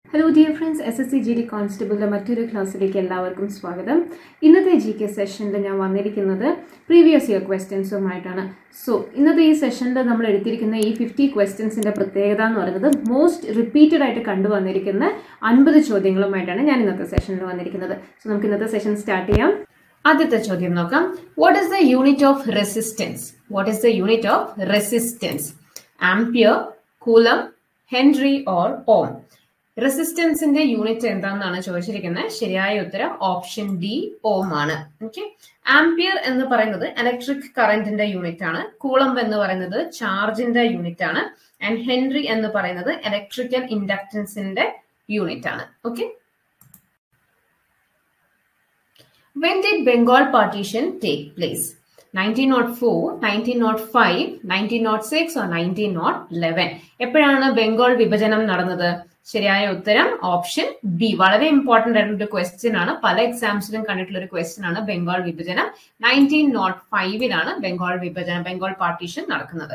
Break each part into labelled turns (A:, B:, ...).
A: Hello dear friends S S C G D കോൺസ്റ്റബിളിൻ്റെ മറ്റൊരു ക്ലാസ്സിലേക്ക് എല്ലാവർക്കും സ്വാഗതം ഇന്നത്തെ ജി കെ സെഷനിൽ ഞാൻ വന്നിരിക്കുന്നത് പ്രീവിയസ് ഇയർ ക്വസ്റ്റ്യൻസുമായിട്ടാണ് സോ ഇന്നത്തെ ഈ സെഷനിൽ നമ്മൾ എടുത്തിരിക്കുന്ന ഈ ഫിഫ്റ്റി ക്വസ്റ്റ്യൻസിൻ്റെ പ്രത്യേകത എന്ന് പറയുന്നത് മോസ്റ്റ് റിപ്പീറ്റഡ് ആയിട്ട് കണ്ടുവന്നിരിക്കുന്ന അൻപത് ചോദ്യങ്ങളുമായിട്ടാണ് ഞാൻ ഇന്നത്തെ സെഷനിൽ വന്നിരിക്കുന്നത് സോ നമുക്ക് ഇന്നത്തെ സെഷൻ സ്റ്റാർട്ട് ചെയ്യാം ആദ്യത്തെ ചോദ്യം നോക്കാം what is the unit of resistance what is the unit of resistance ampere coulomb henry or ohm റെസിസ്റ്റൻസിന്റെ യൂണിറ്റ് എന്താണെന്നാണ് ചോദിച്ചിരിക്കുന്നത് ശരിയായ ഉത്തരം ഓപ്ഷൻ ഡി ഓം ആണ് ഓക്കെ ആംപിയർ എന്ന് പറയുന്നത് ഇലക്ട്രിക് കറന്റിന്റെ യൂണിറ്റ് ആണ് കൂളം എന്ന് പറയുന്നത് ചാർജിന്റെ യൂണിറ്റ് ആണ് ആൻഡ് ഹെൻറി എന്ന് പറയുന്നത് ഇലക്ട്രിക്കൽ ഇൻഡക്ടൻസിന്റെ യൂണിറ്റ് ആണ് okay When did Bengal partition take place? 1904, 1905, 1906 or 1911? എപ്പോഴാണ് ബംഗാൾ വിഭജനം നടന്നത് ശരിയായ ഉത്തരം ഓപ്ഷൻ ബി വളരെ ഇമ്പോർട്ടന്റ് ആയിട്ടുള്ള ഒരു ക്വസ്റ്റ്യൻ ആണ് പല എക്സാംസിലും കണ്ടിട്ടുള്ള ഒരു ക്വസ്റ്റ്യൻ ആണ് ബംഗാൾ വിഭജനം നയൻറ്റീൻ നോട്ട് ഫൈവിലാണ് ബംഗാൾ വിഭജനം ബംഗാൾ പാർട്ടീഷൻ നടക്കുന്നത്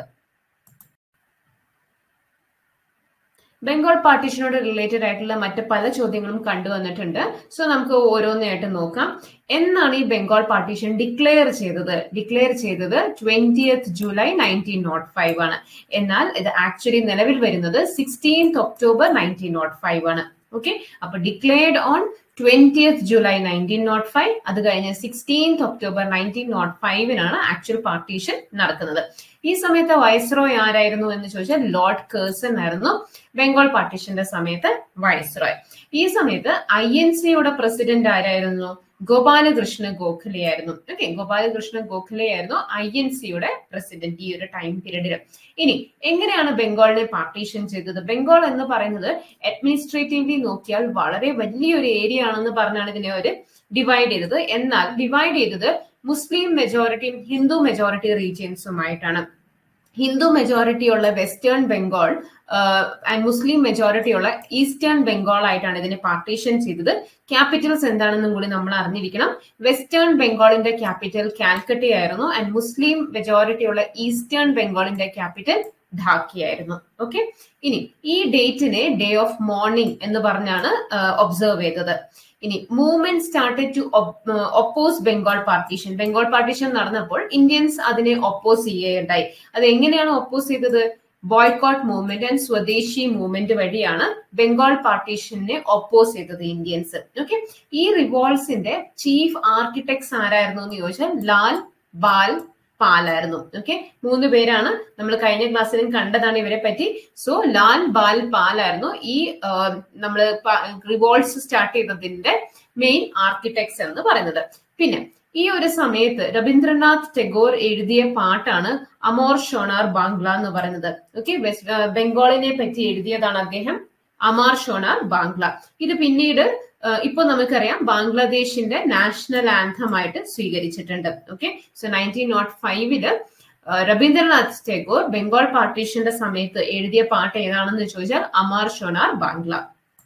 A: ബംഗാൾ പാർട്ടീഷനോട് റിലേറ്റഡ് ആയിട്ടുള്ള മറ്റ് പല ചോദ്യങ്ങളും കണ്ടുവന്നിട്ടുണ്ട് സോ നമുക്ക് ഓരോന്നായിട്ട് നോക്കാം എന്നാണ് ഈ ബംഗാൾ പാർട്ടീഷൻ ഡിക്ലെയർ ചെയ്തത് ഡിക്ലെയർ ചെയ്തത് twentieth July nineteen nought five ആണ് എന്നാൽ ഇത് ആക്ച്വലി നിലവിൽ വരുന്നത് sixteenth October nineteen nought five ആണ് ഓക്കെ അപ്പൊ declared on twentieth July nineteen nought five അത് കഴിഞ്ഞ് സിക്സ്റ്റീൻത് ഒക്ടോബർ നയൻറ്റീൻ നോട്ട് ഫൈവിനാണ് ആക്ച്വൽ പാർട്ടീഷൻ നടക്കുന്നത് ഈ സമയത്ത് വൈസ്രോയ് ആരായിരുന്നു എന്ന് ചോദിച്ചാൽ ലോർഡ് കേഴ്സൺ ആയിരുന്നു ബംഗാൾ പാർട്ടീഷന്റെ സമയത്ത് വൈസ്രോയ് ഈ സമയത്ത് ഐ എൻ സിയുടെ പ്രസിഡന്റ് ആരായിരുന്നു ഗോപാലകൃഷ്ണ ഗോഖലെ ആയിരുന്നു ഓക്കെ ഗോപാലകൃഷ്ണ ഗോഖലെ ആയിരുന്നു ഐ എൻ സിയുടെ പ്രസിഡന്റ് ഈ ഒരു ടൈം പീരീഡിൽ ഇനി എങ്ങനെയാണ് ബംഗാളിനെ പാർട്ടീഷൻ ചെയ്തത് ബംഗാൾ എന്ന് പറയുന്നത് അഡ്മിനിസ്ട്രേറ്റീവ്ലി നോക്കിയാൽ വളരെ വലിയൊരു ഏരിയ ആണെന്ന് പറഞ്ഞാണ് ഇതിനെ ഒരു ഡിവൈഡ് ചെയ്തത് എന്നാൽ ഡിവൈഡ് ചെയ്തത് മുസ്ലിം മെജോറിറ്റിയും ഹിന്ദു മെജോറിറ്റി റീജിയൻസുമായിട്ടാണ് ഹിന്ദു മെജോറിറ്റി ഉള്ള western Bengal and Muslim majority ഉള്ള ഈസ്റ്റേൺ ബംഗാൾ ആയിട്ടാണ് ഇതിനെ പാർട്ടീഷൻ ചെയ്തത് ക്യാപിറ്റൽസ് എന്താണെന്നും കൂടി നമ്മൾ അറിഞ്ഞിരിക്കണം വെസ്റ്റേൺ ബംഗാളിന്റെ ക്യാപിറ്റൽ കാൽക്കട്ട ആയിരുന്നു ആൻഡ് മുസ്ലിം മെജോറിറ്റി ഉള്ള ഈസ്റ്റേൺ ബംഗാളിന്റെ ക്യാപിറ്റൽ ധാക്കിയായിരുന്നു ഓക്കെ ഇനി ഈ ഡേറ്റിനെ ഡേ ഓഫ് മോർണിംഗ് എന്ന് പറഞ്ഞാണ് ഒബ്സർവ് ചെയ്തത് ഇനി movement started to oppose Bengal partition Bengal partition നടന്നപ്പോൾ ഇന്ത്യൻസ് അതിനെ ഒപ്പോസ് ചെയ്യുകയുണ്ടായി അത് എങ്ങനെയാണ് ഒപ്പോസ് ചെയ്തത് boycott movement and swadeshi movement വഴിയാണ് ബംഗാൾ പാർട്ടീഷനെ ഒപ്പോസ് ചെയ്തത് ഇന്ത്യൻസ് ഓക്കെ ഈ റിവോൾസിന്റെ ചീഫ് ആർക്കിടെക്ട്സ് ആരായിരുന്നു എന്ന് ചോദിച്ചാൽ ലാൽ ബാൽ പാലായിരുന്നു ഓക്കെ മൂന്ന് പേരാണ് നമ്മൾ കഴിഞ്ഞ ക്ലാസ്സിലും കണ്ടതാണ് ഇവരെ പറ്റി സോ ലാൽ ബാൽ പാലായിരുന്നു ഈ നമ്മൾ റിവോൾട്സ് സ്റ്റാർട്ട് ചെയ്തതിന്റെ മെയിൻ ആർക്കിടെക്ട്സ് എന്ന് പറയുന്നത് പിന്നെ ഈ ഒരു സമയത്ത് രവീന്ദ്രനാഥ് ടെഗോർ എഴുതിയ പാട്ടാണ് അമോർ ഷോണാർ ബാംഗ്ല എന്ന് പറയുന്നത് ഓക്കെ ബംഗാളിനെ പറ്റി എഴുതിയതാണ് അദ്ദേഹം അമാർ ഷോണാർ ബാംഗ്ല ഇത് പിന്നീട് ഇപ്പൊ നമുക്കറിയാം ബാംഗ്ലാദേശിന്റെ നാഷണൽ ആന്തം ആയിട്ട് സ്വീകരിച്ചിട്ടുണ്ട് ഓക്കെ സോ നയൻറ്റീൻ നോട്ട് ഫൈവില് രവീന്ദ്രനാഥ് ടാഗോർ ബംഗാൾ പാർട്ടീഷന്റെ സമയത്ത് എഴുതിയ പാട്ട് ഏതാണെന്ന് ചോദിച്ചാൽ അമാർ ഷോണാർ ബാംഗ്ല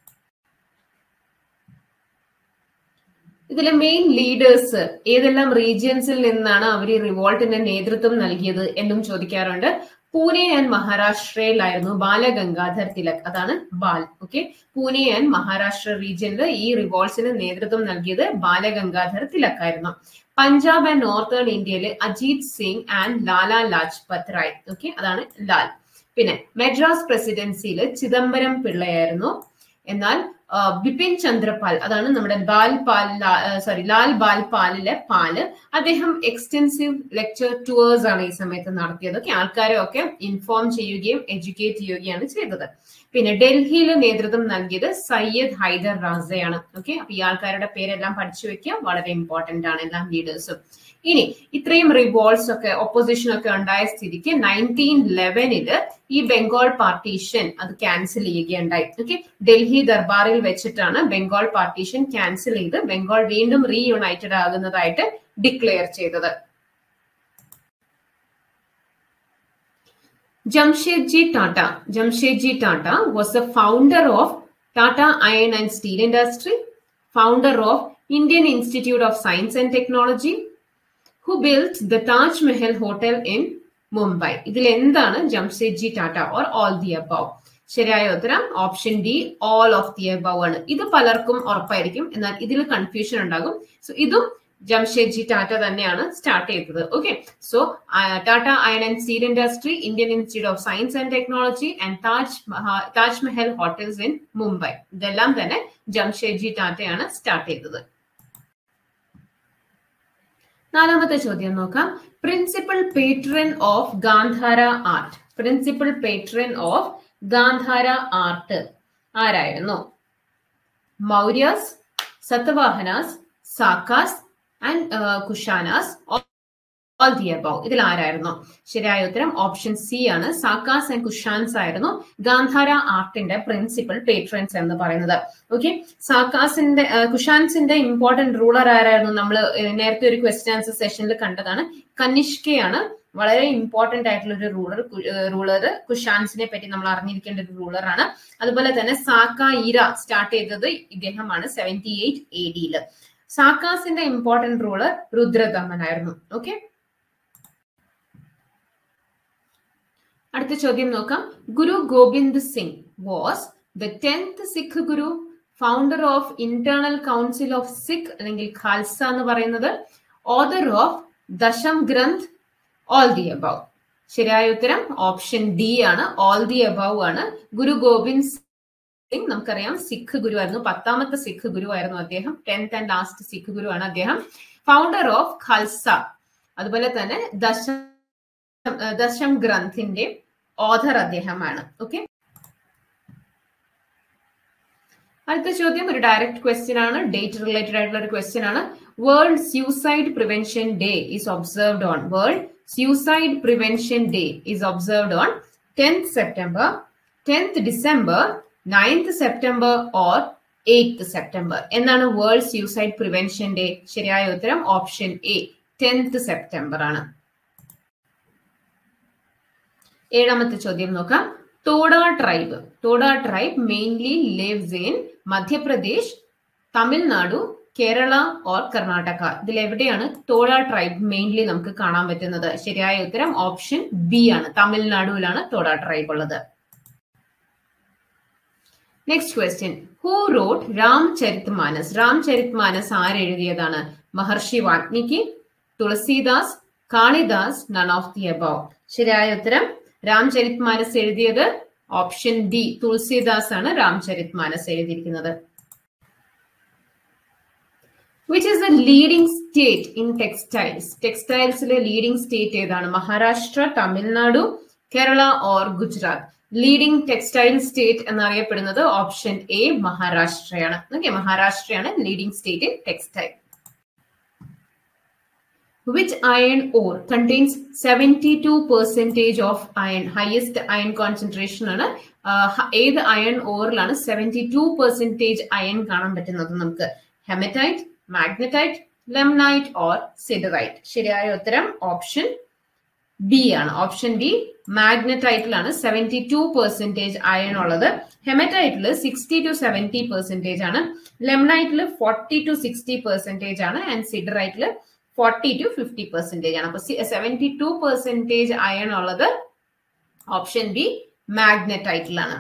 A: ഇതിലെ മെയിൻ ലീഡേഴ്സ് ഏതെല്ലാം റീജിയൻസിൽ നിന്നാണ് അവർ ഈ റിവോൾട്ടിന് നേതൃത്വം നൽകിയത് എന്നും ചോദിക്കാറുണ്ട് പൂനെ ആൻഡ് മഹാരാഷ്ട്രയിലായിരുന്നു ബാലഗംഗാധർ തിലക് അതാണ് ബാൽ ഓക്കെ പൂനെ ആൻഡ് മഹാരാഷ്ട്ര റീജിയനിൽ ഈ റിവോൾട്സിന് നേതൃത്വം നൽകിയത് ബാലഗംഗാധർ തിലക് ആയിരുന്നു പഞ്ചാബ് ആൻഡ് നോർത്തേൺ ഇന്ത്യയിൽ അജിത് സിംഗ് ആൻഡ് ലാല ലാജ്പത് റായ് ഓക്കെ അതാണ് ലാൽ പിന്നെ മെഡ്രാസ് പ്രസിഡൻസിയിൽ ചിദംബരം പിള്ളയായിരുന്നു എന്നാൽ ബിപിൻ ചന്ദ്രപാൽ അതാണ് നമ്മുടെ ബാൽ പാൽ സോറി ലാൽ ബാൽ പാലിലെ പാല് അദ്ദേഹം എക്സ്റ്റെൻസീവ് ലെക്ചർ ടൂവേഴ്സ് ആണ് ഈ സമയത്ത് നടത്തിയത് ഓക്കെ ആൾക്കാരെ ഒക്കെ ഇൻഫോം ചെയ്യുകയും എഡ്യൂക്കേറ്റ് ചെയ്യുകയാണ് ചെയ്തത് പിന്നെ ഡൽഹിയിൽ നേതൃത്വം നൽകിയത് സയ്യദ് ഹൈദർ റാസയാണ് ഓക്കെ അപ്പൊ ഈ ആൾക്കാരുടെ പേരെല്ലാം പഠിച്ചു വെക്കുക വളരെ ഇമ്പോർട്ടന്റ് ആണ് എല്ലാ ലീഡേഴ്സും ഇനി ഇത്രയും റിവോൾട്സ് ഒക്കെ ഒപ്പോസിഷൻ ഒക്കെ ഉണ്ടായ സ്ഥിതിക്ക് നയൻറ്റീൻ ലെവനില് ഈ ബംഗാൾ പാർട്ടീഷൻ അത് ക്യാൻസൽ ചെയ്യുകയുണ്ടായി ഓക്കെ ഡൽഹി ദർബാറിൽ വെച്ചിട്ടാണ് ബംഗാൾ പാർട്ടീഷൻ ക്യാൻസൽ ചെയ്ത് ബംഗാൾ വീണ്ടും റീയുണൈറ്റഡ് ആകുന്നതായിട്ട് ഡിക്ലെയർ ചെയ്തത് Jamshedji Tata Jamshedji Tata was the founder of Tata iron and steel industry founder of Indian Institute of Science and Technology who built the Taj Mahal hotel in Mumbai ഇതിൽ എന്താണ് Jamshedji Tata or all the above ശരിയായ ഉത്തരം option D all of the above ആണ് ഇത് പലർക്കും ഉറപ്പായിരിക്കും എന്നാൽ ഇതിൽ confusion ഉണ്ടാകും സോ ഇതും ജംഷേദ്ജി ടാറ്റ തന്നെയാണ് സ്റ്റാർട്ട് ചെയ്തത് okay so Tata iron and steel industry Indian Institute of Science and Technology and Taj Taj Mahal hotels in Mumbai ഇതെല്ലാം തന്നെ ജംഷേദ്ജി ടാറ്റയാണ് സ്റ്റാർട്ട് ചെയ്തത് നാലാമത്തെ ചോദ്യം നോക്കാം principal patron of Gandhara art principal patron of Gandhara art ആരായിരുന്നു Mauryas Satavahanas Sakas and Kushanas all the above ഇതിൽ ആരായിരുന്നു ശരിയായ ഉത്തരം ഓപ്ഷൻ സി ആണ് സാക്കാസ് ആൻഡ് കുഷാൻസ് ആയിരുന്നു ഗാന്ധാര ആർട്ടിന്റെ പ്രിൻസിപ്പൽ പേട്രൻസ് എന്ന് പറയുന്നത് ഓക്കെ സാക്കാസിന്റെ കുഷാൻസിന്റെ ഇമ്പോർട്ടന്റ് റൂളർ ആരായിരുന്നു നമ്മൾ നേരത്തെ ഒരു ക്വസ്റ്റ്യൻ ആൻസർ സെഷനിൽ കണ്ടതാണ് കനിഷ്കയാണ് വളരെ ഇമ്പോർട്ടന്റ് ആയിട്ടുള്ള ഒരു റൂളർ റൂളർ കുഷാൻസിനെ പറ്റി നമ്മൾ അറിഞ്ഞിരിക്കേണ്ട ഒരു റൂളറാണ് അതുപോലെ തന്നെ സാക്ക ഇര സ്റ്റാർട്ട് ചെയ്തത് ഇദ്ദേഹമാണ് സെവന്റി എയ്റ്റ് എ ഡിയില് സാക്കാസിന്റെ ഇമ്പോർട്ടന്റ് റൂളർ രുദ്രദമൻ ആയിരുന്നു ഓക്കെ അടുത്ത ചോദ്യം നോക്കാം Guru Govind Singh was the tenth Sikh Guru founder of internal council of Sikh അല്ലെങ്കിൽ ഖാൽസ എന്ന് പറയുന്നത് author of Dasam Granth all the above ശരിയായ ഉത്തരം ഓപ്ഷൻ ഡി ആണ് ഓൾ ദി അബവ് ആണ് ഗുരു ഗോവിന്ദ് സിംഗ് നമുക്കറിയാം സിഖ് ഗുരു ആയിരുന്നു പത്താമത്തെ സിഖ് ഗുരു ആയിരുന്നു അദ്ദേഹം tenth and last Sikh Guru ആണ് അദ്ദേഹം ഫൗണ്ടർ ഓഫ് ഖൽസ അതുപോലെ തന്നെ ദശം ദശം ഗ്രന്ഥിന്റെ ഓഥർ അദ്ദേഹമാണ് ഓക്കെ അടുത്ത ചോദ്യം ഒരു ഡയറക്റ്റ് ക്വസ്റ്റ്യൻ ആണ് ഡേറ്റ് റിലേറ്റഡ് ആയിട്ടുള്ള ഒരു ക്വസ്റ്റ്യൻ ആണ് world suicide prevention day is observed on world suicide prevention day is observed on tenth September tenth December ninth September or eighth September എന്നാണ് വേൾഡ് സ്യൂസൈഡ് പ്രിവെൻഷൻ ഡേ ശരിയായ ഉത്തരം option A tenth September ആണ് ഏഴാമത്തെ ചോദ്യം നോക്കാം തോഡ tribe തോഡ tribe mainly lives in Madhya Pradesh Tamil Nadu Kerala or Karnataka ഇതിൽ എവിടെയാണ് തോഡ tribe mainly നമുക്ക് കാണാൻ പറ്റുന്നത് ശരിയായ ഉത്തരം ഓപ്ഷൻ ബി ആണ് തമിഴ്നാടുവിലാണ് തോഡ ട്രൈബ് ഉള്ളത് next question who wrote Ram Charit Manas Ram Charit Manas ആരെഴുതിയതാണ് Maharshi Valmiki Tulsidas Kalidas none of the above ശരിയായ ഉത്തരം രാംചരിത് മാനസ് എഴുതിയത് ഓപ്ഷൻ ഡി തുളസീദാസ് ആണ് രാംചരിത് മാനസ് എഴുതിയിരിക്കുന്നത് which is the leading state in textiles ടെക്സ്റ്റൈൽസിലെ leading state ഏതാണ് Maharashtra Tamil Nadu Kerala or Gujarat leading textile state എന്നറിയപ്പെടുന്നത് option A മഹാരാഷ്ട്രയാണ് okay മഹാരാഷ്ട്രയാണ് leading state in textile which iron ore contains 72 percentage of iron highest iron concentration ആണ് ഏത് iron ഓറിലാണ് seventy two percentage iron കാണാൻ പറ്റുന്നത് നമുക്ക് haematite magnetite ലെംനൈറ്റ് or siderite ശരിയായ ഉത്തരം option B ആണ് option B മാഗ്നറ്റൈറ്റിലാണ് seventy two percentage iron ഉള്ളത് ഹെമറ്റൈറ്റിൽ sixty to seventy percentage ആണ് ലെംനൈറ്റിൽ ഫോർട്ടി ടു സിക്സ്റ്റി പെർസെന്റേജ് ആണ് and സിഡറൈറ്റിൽ forty to fifty percentage ആണ് അപ്പൊ സെവൻറ്റി ടു പെർസെന്റേജ് അയൺ ഉള്ളത് ഓപ്ഷൻ ബി മാഗ്നറ്റൈറ്റിലാണ്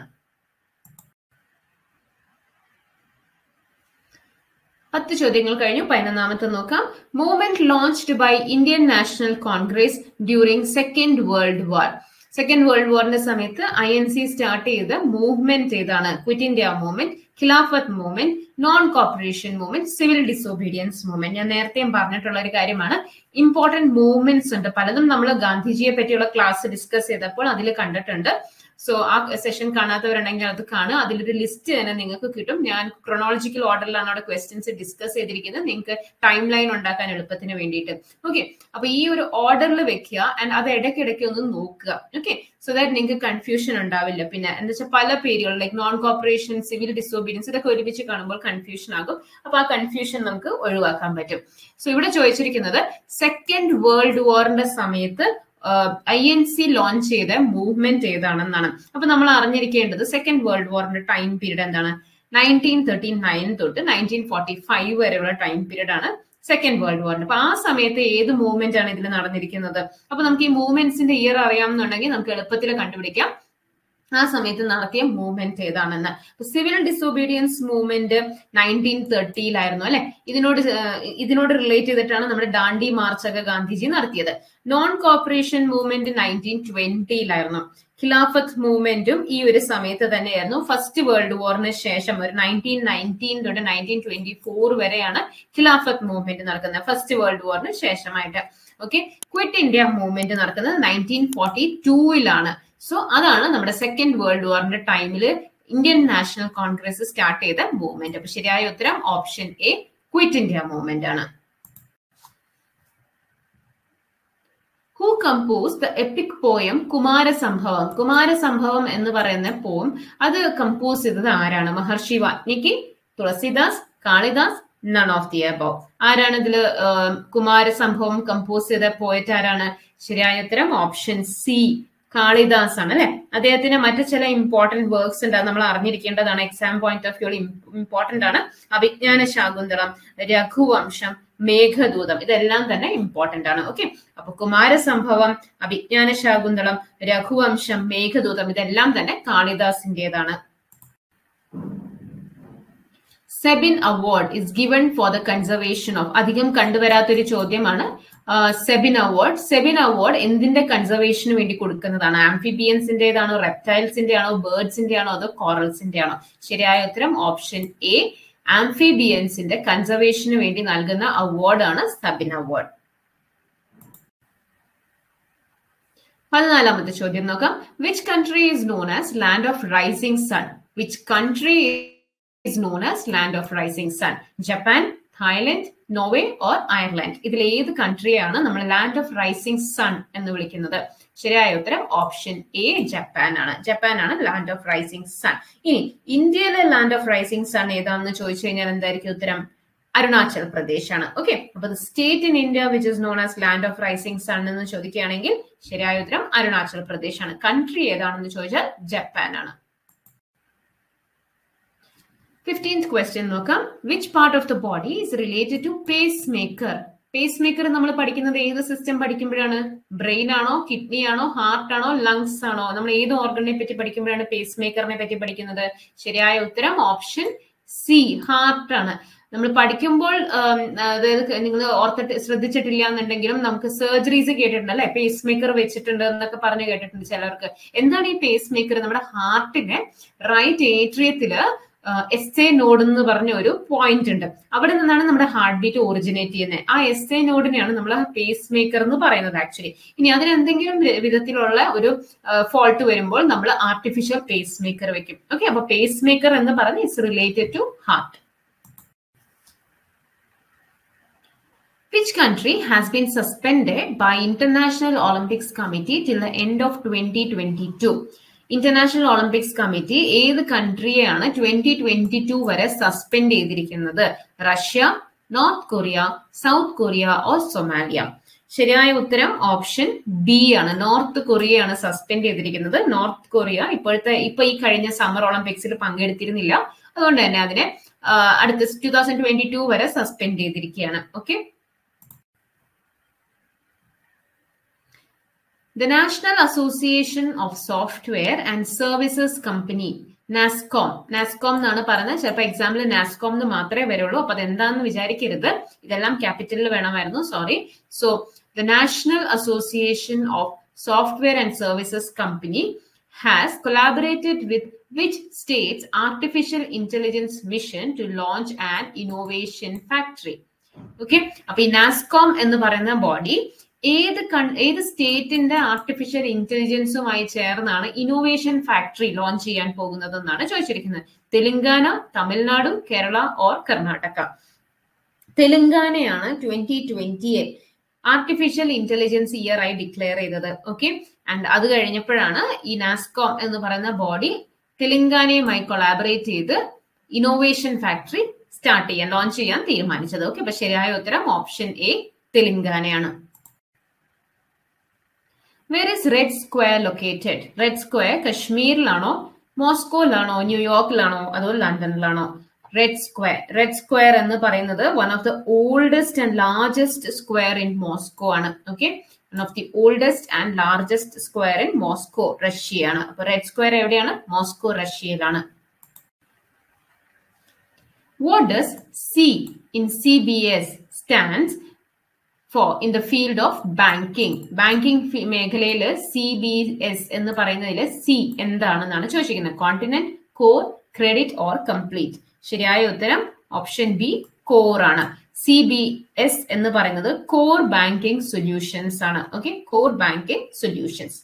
A: പത്ത് ചോദ്യങ്ങൾ കഴിഞ്ഞു പതിനൊന്നാമത്തെ നോക്കാം movement launched by Indian National Congress during second world war second world വാറിന്റെ സമയത്ത് ഐ എൻ സി സ്റ്റാർട്ട് ചെയ്ത മൂവ്മെന്റ് ഏതാണ് quit India movement Khilafat movement non cooperation movement civil disobedience movement ഞാൻ നേരത്തെയും പറഞ്ഞിട്ടുള്ള ഒരു കാര്യമാണ് ഇമ്പോർട്ടന്റ് മൂവ്മെന്റ്സ് ഉണ്ട് പലതും നമ്മൾ ഗാന്ധിജിയെ പറ്റിയുള്ള ക്ലാസ് ഡിസ്കസ് ചെയ്തപ്പോൾ അതിൽ കണ്ടിട്ടുണ്ട് സോ ആ സെഷൻ കാണാത്തവരുണ്ടെങ്കിൽ അത് കാണുക അതിലൊരു ലിസ്റ്റ് തന്നെ നിങ്ങൾക്ക് കിട്ടും ഞാൻ ക്രൊണോളജിക്കൽ ഓർഡറിലാണ് അവിടെ ക്വസ്റ്റ്യൻസ് ഡിസ്കസ് ചെയ്തിരിക്കുന്നത് നിങ്ങൾക്ക് ടൈം ലൈൻ ഉണ്ടാക്കാൻ എളുപ്പത്തിന് വേണ്ടിയിട്ട് ഓക്കെ അപ്പൊ ഈ ഒരു ഓർഡറിൽ വെക്കുക ആൻഡ് അത് ഇടയ്ക്കിടയ്ക്ക് ഒന്ന് നോക്കുക ഓക്കെ സോ ദാറ്റ് നിങ്ങൾക്ക് കൺഫ്യൂഷൻ ഉണ്ടാവില്ല പിന്നെ എന്താ വെച്ചാൽ പല പേരുകൾ like non cooperation civil disobedience ഇതൊക്കെ ഒരുമിച്ച് കാണുമ്പോൾ കൺഫ്യൂഷൻ ആകും അപ്പൊ ആ കൺഫ്യൂഷൻ നമുക്ക് ഒഴിവാക്കാൻ പറ്റും സോ ഇവിടെ ചോദിച്ചിരിക്കുന്നത് സെക്കൻഡ് വേൾഡ് വാറിന്റെ സമയത്ത് ഐ എൻ സി ലോഞ്ച് ചെയ്ത മൂവ്മെന്റ് ഏതാണെന്നാണ് അപ്പൊ നമ്മൾ അറിഞ്ഞിരിക്കേണ്ടത് സെക്കൻഡ് വേൾഡ് വാറിന്റെ ടൈം പീരീഡ് എന്താണ് നയൻറ്റീൻ തേർട്ടി നയൻ തൊട്ട് നയൻറ്റീൻ ഫോർട്ടി ഫൈവ് വരെയുള്ള ടൈം പീരീഡ് ആണ് സെക്കൻഡ് വേൾഡ് വാറിന് അപ്പൊ ആ സമയത്ത് ഏത് മൂവ്മെന്റ് ആണ് ഇതിൽ നടന്നിരിക്കുന്നത് അപ്പൊ നമുക്ക് ഈ മൂവ്മെന്റ്സിന്റെ ഇയർ അറിയാമെന്നുണ്ടെങ്കിൽ നമുക്ക് എളുപ്പത്തിൽ കണ്ടുപിടിക്കാം ആ സമയത്ത് നടത്തിയ മൂവ്മെന്റ് ഏതാണെന്ന് സിവിൽ ഡിസൊബീഡിയൻസ് മൂവ്മെന്റ് നയൻറ്റീൻ തേർട്ടിയിലായിരുന്നു അല്ലെ ഇതിനോട് ഇതിനോട് റിലേറ്റ് ചെയ്തിട്ടാണ് നമ്മുടെ ഡാണ്ടി മാർച്ച് ഒക്കെ ഗാന്ധിജി നടത്തിയത് നോൺ കോപ്പറേഷൻ മൂവ്മെന്റ് നയൻറ്റീൻ ട്വന്റിയിലായിരുന്നു ഖിലാഫത്ത് മൂവ്മെന്റും ഈ ഒരു സമയത്ത് തന്നെയായിരുന്നു ഫസ്റ്റ് വേൾഡ് വാറിന് ശേഷം ഒരു നയൻറ്റീൻ നയൻറ്റീൻ തൊട്ട് നയൻറ്റീൻ ട്വന്റി ഫോർ വരെയാണ് ഖിലാഫത്ത് മൂവ്മെന്റ് നടക്കുന്നത് ഫസ്റ്റ് വേൾഡ് വാറിന് ശേഷമായിട്ട് ഓക്കെ ക്വിറ്റ് ഇന്ത്യ മൂവ്മെന്റ് നടക്കുന്നത് നയൻറ്റീൻ ഫോർട്ടി ടൂയിലാണ് സോ അതാണ് നമ്മുടെ സെക്കൻഡ് വേൾഡ് വാറിന്റെ ടൈമിൽ ഇന്ത്യൻ നാഷണൽ കോൺഗ്രസ് സ്റ്റാർട്ട് ചെയ്ത മൂവ്മെന്റ് അപ്പൊ ശരിയായ ഉത്തരം option A quit India movement ആണ് who compose the epic poem Kumarasambhavam Kumarasambhavam എന്ന് പറയുന്ന പോം അത് കമ്പോസ് ചെയ്തത് ആരാണ് Maharshi Valmiki Tulsidas Kalidas none of the above ആരാണ് ഇതില് കുമാരസംഭവം കമ്പോസ് ചെയ്ത പോയറ്റ് ആരാണ് ശരിയായ ഉത്തരം ഓപ്ഷൻ സി കാളിദാസ് ആണ് അല്ലെ അദ്ദേഹത്തിന് മറ്റു ചില ഇമ്പോർട്ടന്റ് വർക്ക്സ് ഉണ്ട് നമ്മൾ അറിഞ്ഞിരിക്കേണ്ടതാണ് exam point of view important ആണ് അഭിജ്ഞാന ശാകുന്തളം രഘുവംശം മേഘദൂതം ഇതെല്ലാം തന്നെ ഇമ്പോർട്ടന്റ് ആണ് ഓക്കെ അപ്പൊ കുമാരസംഭവം അഭിജ്ഞാന ശാകുന്തളം രഘുവംശം മേഘദൂതം ഇതെല്ലാം തന്നെ കാളിദാസിന്റേതാണ് സെബിൻ award is given for the conservation of അധികം കണ്ടുവരാത്തൊരു ചോദ്യമാണ് സെബിൻ അവാർഡ് സെബിൻ അവാർഡ് എന്തിന്റെ കൺസർവേഷന് വേണ്ടി കൊടുക്കുന്നതാണ് ആംഫിബിയൻസിന്റേതാണോ റെപ്റ്റൈൽസിന്റെ ആണോ ബേർഡ്സിന്റെ ആണോ അതോ കോറൽസിന്റെ ആണോ ശരിയായ ഉത്തരം ഓപ്ഷൻ എ ആംഫിബിയൻസിന്റെ കൺസർവേഷന് വേണ്ടി നൽകുന്ന അവാർഡാണ് സബിൻ അവാർഡ് പതിനാലാമത്തെ ചോദ്യം നോക്കാം which country is known as land of rising sun which country is known as land of rising sun Japan Thailand Norway or Ireland ഇതിൽ ഏത് കൺട്രിയാണ് നമ്മൾ ലാൻഡ് ഓഫ് റൈസിംഗ് സൺ എന്ന് വിളിക്കുന്നത് ശരിയായ ഉത്തരം ഓപ്ഷൻ എ ജപ്പാൻ ആണ് ജപ്പാൻ ആണ് land of rising sun ഇനി ഇന്ത്യയിലെ ലാൻഡ് ഓഫ് റൈസിംഗ് സൺ ഏതാണെന്ന് ചോദിച്ചു കഴിഞ്ഞാൽ എന്തായിരിക്കും ഉത്തരം അരുണാചൽ പ്രദേശ് ആണ് ഓക്കെ അപ്പൊ state in India which is known as land of rising sun എന്ന് ചോദിക്കുകയാണെങ്കിൽ ശരിയായ ഉത്തരം അരുണാചൽ പ്രദേശ് ആണ് കൺട്രി ഏതാണെന്ന് ചോദിച്ചാൽ ജപ്പാൻ ആണ് ഫിഫ്റ്റീൻത് ക്വസ്റ്റ്യൻ നോക്കാം which part of the body is related to pacemaker pacemaker നമ്മൾ പഠിക്കുന്നത് ഏത് സിസ്റ്റം പഠിക്കുമ്പോഴാണ് ബ്രെയിൻ ആണോ കിഡ്നി ആണോ ഹാർട്ട് ആണോ ലങ്സ് ആണോ നമ്മൾ ഏത് ഓർഗനെ പറ്റി പഠിക്കുമ്പോഴാണ് പേസ് മേക്കറിനെ പറ്റി പഠിക്കുന്നത് ശരിയായ ഉത്തരം ഓപ്ഷൻ സി ഹാർട്ട് ആണ് നമ്മൾ പഠിക്കുമ്പോൾ അതായത് നിങ്ങൾ ഓർത്തിട്ട് ശ്രദ്ധിച്ചിട്ടില്ല എന്നുണ്ടെങ്കിലും നമുക്ക് സർജറീസ് കേട്ടിട്ടുണ്ട് അല്ലെ പേസ് മേക്കർ വെച്ചിട്ടുണ്ട് എന്നൊക്കെ പറഞ്ഞു കേട്ടിട്ടുണ്ട് ചിലർക്ക് എന്താണ് ഈ പേസ് മേക്കർ നമ്മുടെ ഹാർട്ടിനെ റൈറ്റ് ഏട്രിയത്തില് എസ് എ നോഡ് എന്ന് പറഞ്ഞ ഒരു പോയിന്റ് ഉണ്ട് അവിടെ നിന്നാണ് നമ്മുടെ ഹാർട്ട് ബീറ്റ് ഒറിജിനേറ്റ് ചെയ്യുന്നത് ആ എസ് എ നോഡിനെയാണ് നമ്മൾ പേസ് മേക്കർ എന്ന് പറയുന്നത് ആക്ച്വലി ഇനി അതിന് എന്തെങ്കിലും വിധത്തിലുള്ള ഒരു ഫോൾട്ട് വരുമ്പോൾ നമ്മൾ ആർട്ടിഫിഷ്യൽ പേസ് മേക്കർ വെക്കും ഓക്കെ അപ്പൊ പേസ് മേക്കർ എന്ന് പറഞ്ഞ് it's related to heart Which country has been suspended by International Olympics Committee till the end of 2022? International Olympics Committee ഏത് കൺട്രിയെയാണ് ട്വന്റി ട്വന്റി ടു വരെ സസ്പെൻഡ് ചെയ്തിരിക്കുന്നത് Russia North Korea South Korea or Somalia ശരിയായ ഉത്തരം option B ആണ് North കൊറിയയാണ് suspend ചെയ്തിരിക്കുന്നത് North Korea ഇപ്പോഴത്തെ ഇപ്പൊ ഈ കഴിഞ്ഞ സമ്മർ ഒളിമ്പിക്സിൽ പങ്കെടുത്തിരുന്നില്ല അതുകൊണ്ട് തന്നെ അതിനെ അടുത്ത ടൂ തൗസൻഡ് ട്വന്റി ടു വരെ സസ്പെൻഡ് ചെയ്തിരിക്കുകയാണ് okay The National Association of Software and Services Company NASSCOM NASSCOM എന്നാണ് പറയുന്നത് ചിലപ്പോൾ എക്സാമ്പിൾ നാസ്കോം എന്ന് മാത്രമേ വരുള്ളൂ അപ്പൊ അതെന്താണെന്ന് വിചാരിക്കരുത് ഇതെല്ലാം ക്യാപിറ്റലിൽ വേണമായിരുന്നു sorry so the National Association of Software and Services Company has collaborated with which states artificial intelligence mission to launch and innovation factory okay അപ്പൊ ഈ നാസ്കോം എന്ന് പറയുന്ന ബോഡി ഏത് ഏത് സ്റ്റേറ്റിന്റെ ആർട്ടിഫിഷ്യൽ ഇന്റലിജൻസുമായി ചേർന്നാണ് ഇന്നോവേഷൻ ഫാക്ടറി ലോഞ്ച് ചെയ്യാൻ പോകുന്നത് എന്നാണ് ചോദിച്ചിരിക്കുന്നത് തെലങ്കാന തമിഴ്നാടും കേരള ഓർ കർണാടക തെലങ്കാനയാണ് ട്വന്റി ട്വന്റിയെ ആർട്ടിഫിഷ്യൽ ഇന്റലിജൻസ് ഇയർ ആയി ഡിക്ലെയർ ചെയ്തത് ഓക്കെ ആൻഡ് അത് കഴിഞ്ഞപ്പോഴാണ് ഈ നാസ്കോം എന്ന് പറയുന്ന ബോഡി തെലങ്കാനയുമായി കൊളാബറേറ്റ് ചെയ്ത് ഇന്നോവേഷൻ ഫാക്ടറി സ്റ്റാർട്ട് ചെയ്യാൻ ലോഞ്ച് ചെയ്യാൻ തീരുമാനിച്ചത് ഓക്കെ അപ്പൊ ശരിയായ ഉത്തരം ഓപ്ഷൻ എ തെലങ്കാനയാണ് where is red square located red square കശ്മീരിലാണോ മോസ്കോയിലാണോ ന്യൂയോർക്കിലാണോ അതോ ലണ്ടനിലാണോ റെഡ് സ്ക്വയർ റെഡ് സ്ക്വയർ എന്ന് പറയുന്നത് one of the oldest and largest square in Moscow ആണ് okay one of the oldest and largest square in Moscow റഷ്യയാണ് അപ്പൊ റെഡ് സ്ക്വയർ എവിടെയാണ് മോസ്കോ റഷ്യയിലാണ് what does C in C B S stands for in the field of banking banking മേഖലയിൽ C B S എന്ന് പറയുന്നതിൽ C എന്താണെന്നാണ് ചോദിച്ചിരിക്കുന്നത് continent core credit or complete ശരിയായ ഉത്തരം ഓപ്ഷൻ ബി കോർ ആണ് സി ബി എസ് എന്ന് പറയുന്നത് കോർ ബാങ്കിങ് സൊല്യൂഷൻസ് ആണ് ഓക്കെ കോർ ബാങ്കിങ് സൊല്യൂഷൻസ്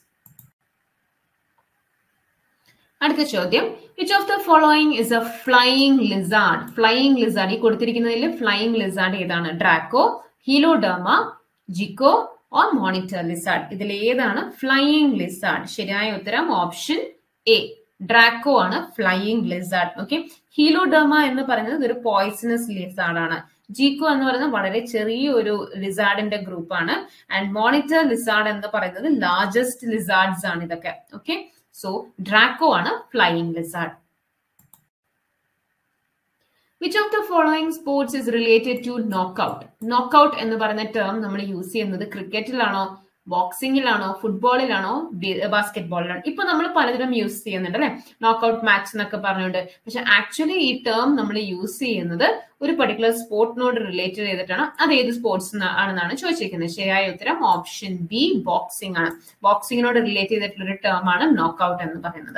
A: അടുത്ത ചോദ്യം which of the following is a flying lizard flying lizard ഈ കൊടുത്തിരിക്കുന്നതിൽ ഫ്ലൈയിങ് ലിസാർഡ് ഏതാണ് draco heloderma gecko or monitor lizard ഇതിൽ ഏതാണ് ഫ്ലൈയിങ് ലിസാർഡ് ശരിയായ ഉത്തരം ഓപ്ഷൻ എ ഡ്രാക്കോ ആണ് ഫ്ലൈയിങ് ലിസാർഡ് ഓക്കെ ഹീലോഡർമ എന്ന് പറയുന്നത് ഒരു പോയിസണസ് ലിസാർഡ് ആണ് ജീക്കോ എന്ന് പറയുന്നത് വളരെ ചെറിയ ഒരു ലിസാർഡിന്റെ ഗ്രൂപ്പാണ് ആൻഡ് മോണിറ്റർ ലിസാർഡ് എന്ന് പറയുന്നത് ലാർജസ്റ്റ് ലിസാർഡ്സ് ആണ് ഇതൊക്കെ ഓക്കെ സോ ഡ്രാക്കോ ആണ് flying lizard which of the following sports is related to knockout knockout എന്ന് പറയുന്ന ടേം നമ്മൾ യൂസ് ചെയ്യുന്നത് ക്രിക്കറ്റിലാണോ ബോക്സിംഗിലാണോ ഫുട്ബോളിലാണോ ബാസ്കറ്റ് ബോളിലാണോ ഇപ്പൊ നമ്മൾ പലതരം യൂസ് ചെയ്യുന്നുണ്ട് അല്ലെ നോക്കൌട്ട് മാച്ച് എന്നൊക്കെ പറഞ്ഞുകൊണ്ട് പക്ഷെ ആക്ച്വലി ഈ ടേം നമ്മൾ യൂസ് ചെയ്യുന്നത് ഒരു പർട്ടിക്കുലർ സ്പോർട്ടിനോട് റിലേറ്റഡ് ചെയ്തിട്ടാണ് അത് ഏത് സ്പോർട്സ് ആണെന്നാണ് ചോദിച്ചിരിക്കുന്നത് ശരിയായ ഉത്തരം ഓപ്ഷൻ ബി ബോക്സിംഗ് ആണ് ബോക്സിങ്ങിനോട് റിലേറ്റ് ചെയ്തിട്ടുള്ള ഒരു ടേം ആണ് നോക്കൌട്ട് എന്ന് പറയുന്നത്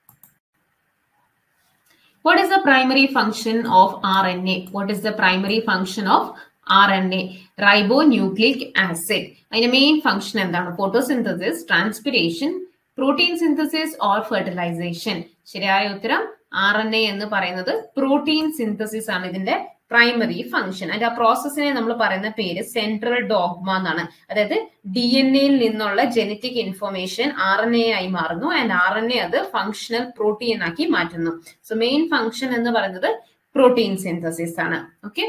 A: What is the primary function of RNA? What is the primary function of RNA? Ribonucleic acid. അതിന്റെ മെയിൻ ഫംഗ്ഷൻ എന്താണ് photosynthesis transpiration protein synthesis or fertilisation ശരിയായ ഉത്തരം ആർ എൻ എ എന്ന് പറയുന്നത് പ്രോട്ടീൻ സിന്തസിസ് ആണ് ഇതിന്റെ പ്രൈമറി ഫംഗ്ഷൻ അതിന്റെ ആ പ്രോസസ്സിനെ നമ്മൾ പറയുന്ന പേര് സെൻട്രൽ ഡോഗ്മ എന്നാണ് അതായത് ഡി എൻ എയിൽ നിന്നുള്ള genetic information R N A ആയി മാറുന്നു ആൻഡ് ആർ എൻ എ അത് ഫങ്ഷണൽ പ്രോട്ടീൻ ആക്കി മാറ്റുന്നു സോ മെയിൻ ഫംഗ്ഷൻ എന്ന് പറയുന്നത് പ്രോട്ടീൻ സിന്തസിസ് ആണ് okay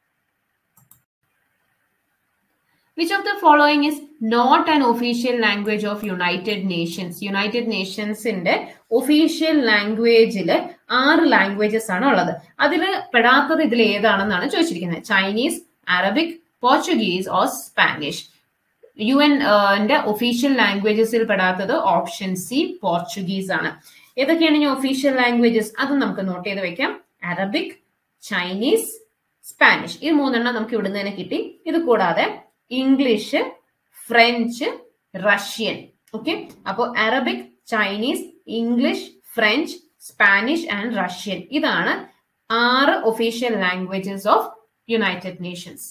A: Which of the following is not an official language of United Nations? United Nationsന്റെ ഒഫീഷ്യൽ ലാംഗ്വേജിൽ ആറ് ലാംഗ്വേജസ് ആണ് ഉള്ളത് അതിൽ പെടാത്തത് ഇതിൽ ഏതാണെന്നാണ് ചോദിച്ചിരിക്കുന്നത് Chinese Arabic Portuguese or Spanish U N official ലാംഗ്വേജസിൽ പെടാത്തത് ഓപ്ഷൻ സി പോർച്ചുഗീസ് ആണ് ഏതൊക്കെയാണ് ഇനി ഒഫീഷ്യൽ ലാംഗ്വേജസ് അത് നമുക്ക് നോട്ട് ചെയ്ത് വെക്കാം അറബിക് ചൈനീസ് സ്പാനിഷ് ഇത് മൂന്നെണ്ണം നമുക്ക് ഇവിടുന്ന് തന്നെ കിട്ടി ഇത് കൂടാതെ ഇംഗ്ലീഷ് ഫ്രഞ്ച് റഷ്യൻ ഓക്കെ അപ്പോൾ Arabic Chinese English French Spanish and Russian ഇതാണ് ആറ് official languages of United Nations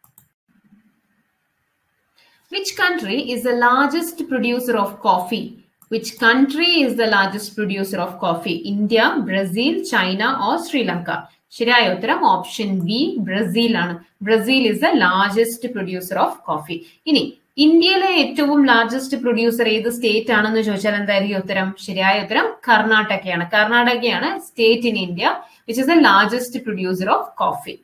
A: Which country is the largest producer of coffee? Which country is the largest producer of coffee? India, Brazil, China or Sri Lanka? ശരിയായ ഉത്തരം option B Brazil ആണ് Brazil is the largest producer of coffee ഇനി ഇന്ത്യയിലെ ഏറ്റവും largest producer ഏത് state ആണെന്ന് ചോദിച്ചാൽ എന്തായിരിക്കും ഉത്തരം ശരിയായ ഉത്തരം കർണാടകയാണ് കർണാടകയാണ് state in India which is the largest producer of coffee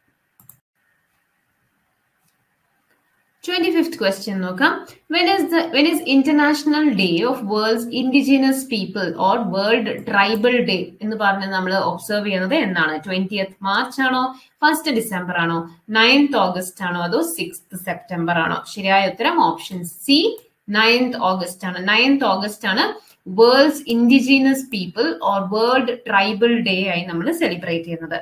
A: twenty fifth question നോക്കാം when is the when is international day of world's indigenous people or world tribal day എന്ന് പറഞ്ഞ് നമ്മൾ ഒബ്സർവ് ചെയ്യുന്നത് എന്നാണ് ട്വന്റിയത്ത് മാർച്ച് ആണോ first December ആണോ ninth August ആണോ അതോ സിക്സ് സെപ്റ്റംബർ ആണോ ശരിയായ ഉത്തരം ഓപ്ഷൻ സി നയൻത് ഓഗസ്റ്റ് ആണ് നയൻത് ഓഗസ്റ്റ് ആണ് world's indigenous people or world tribal day ആയി നമ്മൾ സെലിബ്രേറ്റ് ചെയ്യുന്നത്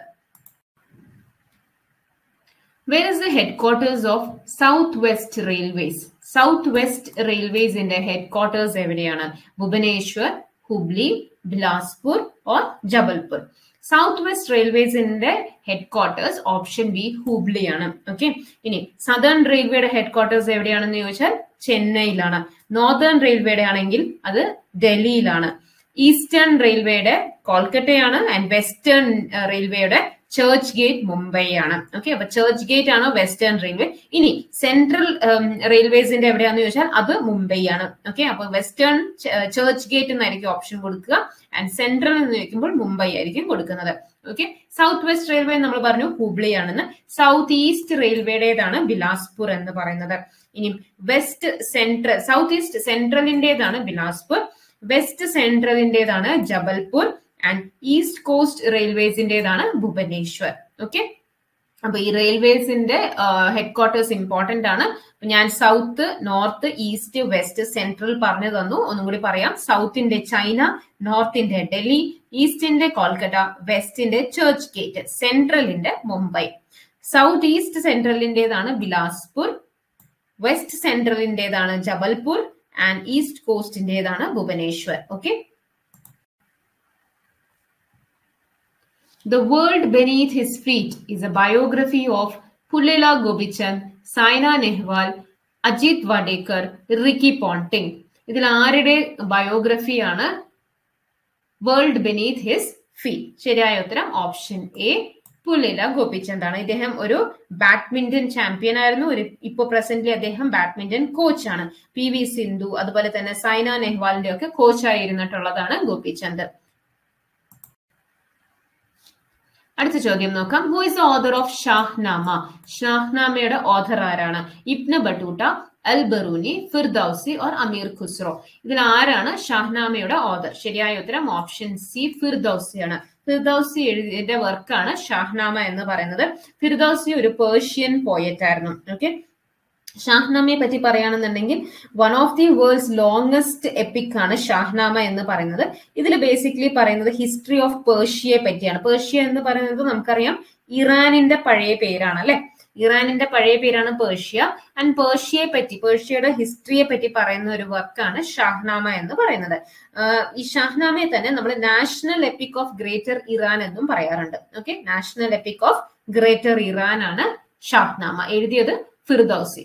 A: Where is the headquarters of South West Railways? South West Railways in the headquarters എവിടെയാണ് Bhubaneswar Hubli Bilaspur or Jabalpur south west റെയിൽവേസിന്റെ headquarters option B Hubli ആണ് okay ഇനി southern റെയിൽവേയുടെ headquarters എവിടെയാണെന്ന് ചോദിച്ചാൽ ചെന്നൈയിലാണ് നോർത്തേൺ റെയിൽവേയുടെ ആണെങ്കിൽ അത് ഡൽഹിയിലാണ് ഈസ്റ്റേൺ റെയിൽവേയുടെ കൊൽക്കത്തയാണ് ആൻഡ് വെസ്റ്റേൺ റെയിൽവേയുടെ ചേർച്ച് ഗേറ്റ് മുംബൈ ആണ് ഓക്കെ അപ്പൊ ചേർച്ച് ഗേറ്റ് ആണ് വെസ്റ്റേൺ റെയിൽവേ ഇനി സെൻട്രൽ റെയിൽവേസിന്റെ എവിടെയാന്ന് ചോദിച്ചാൽ അത് മുംബൈ ആണ് ഓക്കെ അപ്പൊ വെസ്റ്റേൺ ചേർച്ച് ഗേറ്റ് എന്നായിരിക്കും ഓപ്ഷൻ കൊടുക്കുക ആൻഡ് സെൻട്രൽ എന്ന് ചോദിക്കുമ്പോൾ മുംബൈ ആയിരിക്കും കൊടുക്കുന്നത് ഓക്കെ സൗത്ത് വെസ്റ്റ് റെയിൽവേ നമ്മൾ പറഞ്ഞു ഹുബ്ലി ആണെന്ന് സൗത്ത് ഈസ്റ്റ് റെയിൽവേയുടേതാണ് ബിലാസ്പൂർ എന്ന് പറയുന്നത് ഇനി വെസ്റ്റ് സെൻട്രൽ സൗത്ത് ഈസ്റ്റ് സെൻട്രലിന്റേതാണ് ബിലാസ്പൂർ വെസ്റ്റ് സെൻട്രലിന്റേതാണ് ജബൽപൂർ ആൻഡ് ഈസ്റ്റ് കോസ്റ്റ് റെയിൽവേസിന്റേതാണ് ഭുവനേശ്വർ ഓക്കെ അപ്പൊ ഈ റെയിൽവേസിന്റെ ഹെഡ് ക്വാർട്ടേഴ്സ് ഇമ്പോർട്ടന്റ് ആണ് ഞാൻ south north east west central പറഞ്ഞു തന്നു ഒന്നും കൂടി പറയാം സൗത്തിന്റെ ചൈന നോർത്തിന്റെ ഡൽഹി ഈസ്റ്റിന്റെ കൊൽക്കത്ത വെസ്റ്റിന്റെ ചർച്ച് ഗേറ്റ് സെൻട്രലിന്റെ മുംബൈ സൗത്ത് ഈസ്റ്റ് സെൻട്രലിന്റേതാണ് ബിലാസ്പൂർ വെസ്റ്റ് സെൻട്രലിന്റേതാണ് ജബൽപൂർ ആൻഡ് ഈസ്റ്റ് കോസ്റ്റിന്റേതാണ് Bhubaneswar okay The World Beneath His Feet is a biography of Pullela Gopichand, Saina Nehwal, Ajit Wadekar Ricky Ponting ഇതിൽ ആരുടെ ബയോഗ്രഫിയാണ് വേൾഡ് ബെനീത് ഹിസ് ഫീ ശരിയായ ഉത്തരം ഓപ്ഷൻ എ പുല്ലില ഗോപിചന്ദ് ആണ് ഇദ്ദേഹം ഒരു ബാഡ്മിന്റൺ ചാമ്പ്യൻ ആയിരുന്നു ഒരു ഇപ്പോ പ്രസന്റ്ലി അദ്ദേഹം ബാഡ്മിന്റൺ കോച്ചാണ് പി വി സിന്ധു അതുപോലെ തന്നെ സൈന നെഹ്വാലിന്റെ ഒക്കെ കോച്ചായിരുന്നിട്ടുള്ളതാണ് ഗോപിചന്ദ് അടുത്ത ചോദ്യം നോക്കാം who is author of Shahnameh ഷാഹ്നാമയുടെ ഓഥർ ആരാണ് Ibn Battuta Al Biruni Firdausi or Amir Khusrau ഇതിൽ ആരാണ് ഷാഹ്നാമയുടെ ഓദർ ശരിയായ ഉത്തരം ഓപ്ഷൻ സി ഫിർദൌസിയാണ് ഫിർദൌസി എഴുതിയ വർക്കാണ് ഷാഹ്നാമ എന്ന് പറയുന്നത് ഫിർദൌസി ഒരു പേർഷ്യൻ പോയറ്റ് ആയിരുന്നു ഓക്കെ ഷാഹ്നാമയെ പറ്റി പറയുകയാണെന്നുണ്ടെങ്കിൽ one of the world's longest epic ആണ് ഷാഹ്നാമ എന്ന് പറയുന്നത് ഇതിൽ ബേസിക്കലി പറയുന്നത് ഹിസ്റ്ററി ഓഫ് പേർഷ്യയെ പറ്റിയാണ് പേർഷ്യ എന്ന് പറയുന്നത് നമുക്കറിയാം ഇറാനിന്റെ പഴയ പേരാണ് അല്ലെ ഇറാനിന്റെ പഴയ പേരാണ് പേർഷ്യ ആൻഡ് പേർഷ്യയെ പറ്റി പേർഷ്യയുടെ ഹിസ്റ്ററിയെ പറ്റി പറയുന്ന ഒരു വർക്കാണ് ഷാഹ്നാമ എന്ന് പറയുന്നത് ഈ ഷാഹ്നാമയെ തന്നെ നമ്മൾ national epic of greater Iran എന്നും പറയാറുണ്ട് okay national epic of greater Iran ആണ് ഷാഹ്നാമ എഴുതിയത് Firdausi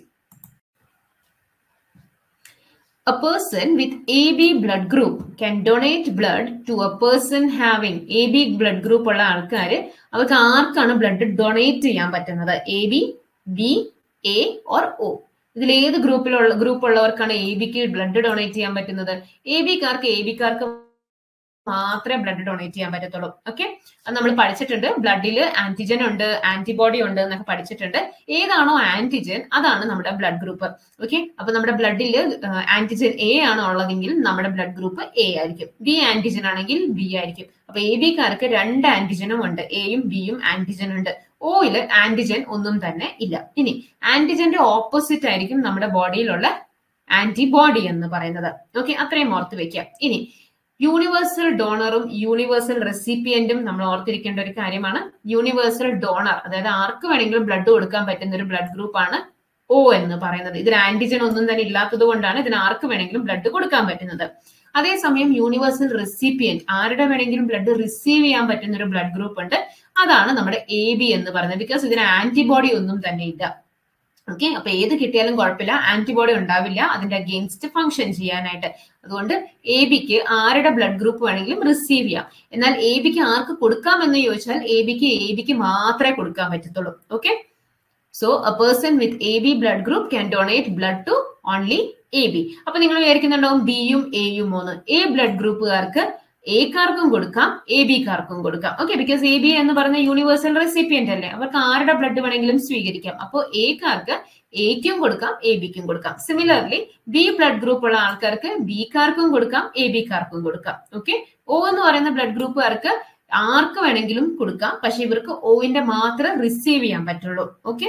A: A person with AB blood group can donate blood to a person having AB blood group ഉള്ള ആൾക്കാർ അവർക്ക് ആർക്കാണ് ബ്ലഡ് ഡൊണേറ്റ് ചെയ്യാൻ പറ്റുന്നത് A B B A or O ഇതിൽ ഏത് ഗ്രൂപ്പിലുള്ള ഗ്രൂപ്പ് ഉള്ളവർക്കാണ് എ ബിക്ക് ബ്ലഡ് ഡൊണേറ്റ് ചെയ്യാൻ പറ്റുന്നത് എ ബിക്കാർക്ക് എ ബിക്കാർക്ക് മാത്രമേ ബ്ലഡ് ഡൊണേറ്റ് ചെയ്യാൻ പറ്റത്തുള്ളൂ ഓക്കെ അത് നമ്മൾ പഠിച്ചിട്ടുണ്ട് ബ്ലഡിൽ ആന്റിജൻ ഉണ്ട് ആന്റിബോഡി ഉണ്ട് എന്നൊക്കെ പഠിച്ചിട്ടുണ്ട് ഏതാണോ ആന്റിജൻ അതാണ് നമ്മുടെ ബ്ലഡ് ഗ്രൂപ്പ് ഓക്കെ അപ്പൊ നമ്മുടെ ബ്ലഡിൽ ആന്റിജൻ എ ആണ് ഉള്ളതെങ്കിൽ നമ്മുടെ ബ്ലഡ് ഗ്രൂപ്പ് എ ആയിരിക്കും ബി ആന്റിജൻ ആണെങ്കിൽ ബി ആയിരിക്കും അപ്പൊ എ ബിക്കാർക്ക് രണ്ട് ആന്റിജനും ഉണ്ട് എയും ബിയും ആന്റിജൻ ഉണ്ട് ഓയില് ആന്റിജൻ ഒന്നും തന്നെ ഇല്ല ഇനി ആന്റിജന്റെ ഓപ്പോസിറ്റ് ആയിരിക്കും നമ്മുടെ ബോഡിയിലുള്ള ആന്റിബോഡി എന്ന് പറയുന്നത് ഓക്കെ അത്രയും ഓർത്ത് വെക്കുക ഇനി യൂണിവേഴ്സൽ ഡോണറും യൂണിവേഴ്സൽ റെസിപ്പിയന്റും നമ്മൾ ഓർത്തിരിക്കേണ്ട ഒരു കാര്യമാണ് യൂണിവേഴ്സൽ ഡോണർ അതായത് ആർക്ക് വേണമെങ്കിലും ബ്ലഡ് കൊടുക്കാൻ പറ്റുന്ന ഒരു ബ്ലഡ് ഗ്രൂപ്പ് ആണ് ഒ എന്ന് പറയുന്നത് ഇതിൽ ആന്റിജൻ ഒന്നും തന്നെ ഇല്ലാത്തത് കൊണ്ടാണ് ഇതിന് ആർക്ക് വേണമെങ്കിലും ബ്ലഡ് കൊടുക്കാൻ പറ്റുന്നത് അതേസമയം യൂണിവേഴ്സൽ റെസിപ്പിയന്റ് ആരുടെ വേണമെങ്കിലും ബ്ലഡ് റിസീവ് ചെയ്യാൻ പറ്റുന്ന ഒരു ബ്ലഡ് ഗ്രൂപ്പ് ഉണ്ട് അതാണ് നമ്മുടെ എ ബി എന്ന് പറയുന്നത് ബിക്കോസ് ഇതിന് ആന്റിബോഡി ഒന്നും തന്നെ ഇല്ല ഓക്കെ അപ്പൊ ഏത് കിട്ടിയാലും കുഴപ്പമില്ല ആന്റിബോഡി ഉണ്ടാവില്ല അതിന്റെ അഗെയിൻസ്റ്റ് ഫംഗ്ഷൻ ചെയ്യാനായിട്ട് അതുകൊണ്ട് എ ബിക്ക് ആരുടെ ബ്ലഡ് ഗ്രൂപ്പ് വേണമെങ്കിലും റിസീവ് ചെയ്യാം എന്നാൽ എ ബിക്ക് ആർക്ക് കൊടുക്കാമെന്ന് ചോദിച്ചാൽ എ ബിക്ക് എ ബിക്ക് മാത്രമേ കൊടുക്കാൻ പറ്റത്തുള്ളൂ okay so a person with A B blood group can donate blood to only A B അപ്പൊ നിങ്ങൾ വിചാരിക്കുന്നുണ്ടാവും ബിയും എയും മൂന്ന് എ ബ്ലഡ് ഗ്രൂപ്പുകാർക്ക് എക്കാർക്കും കൊടുക്കാം എ ബിക്കാർക്കും കൊടുക്കാം ഓക്കെ ബിക്കോസ് എ ബി എന്ന് പറഞ്ഞ യൂണിവേഴ്സൽ റെസിപ്പിയന്റ് അല്ലേ അവർക്ക് ആരുടെ ബ്ലഡ് വേണമെങ്കിലും സ്വീകരിക്കാം അപ്പോൾ എക്കാർക്ക് എക്കും കൊടുക്കാം എ ബിക്കും കൊടുക്കാം സിമിലർലി ബി ബ്ലഡ് ഗ്രൂപ്പ് ഉള്ള ആൾക്കാർക്ക് ബിക്കാർക്കും കൊടുക്കാം എ ബിക്കാർക്കും കൊടുക്കാം ഓക്കെ ഒ എന്ന് പറയുന്ന ബ്ലഡ് ഗ്രൂപ്പുകാർക്ക് ആർക്ക് വേണമെങ്കിലും കൊടുക്കാം പക്ഷെ ഇവർക്ക് ഒന്റെ മാത്രം റിസീവ് ചെയ്യാൻ പറ്റുള്ളൂ okay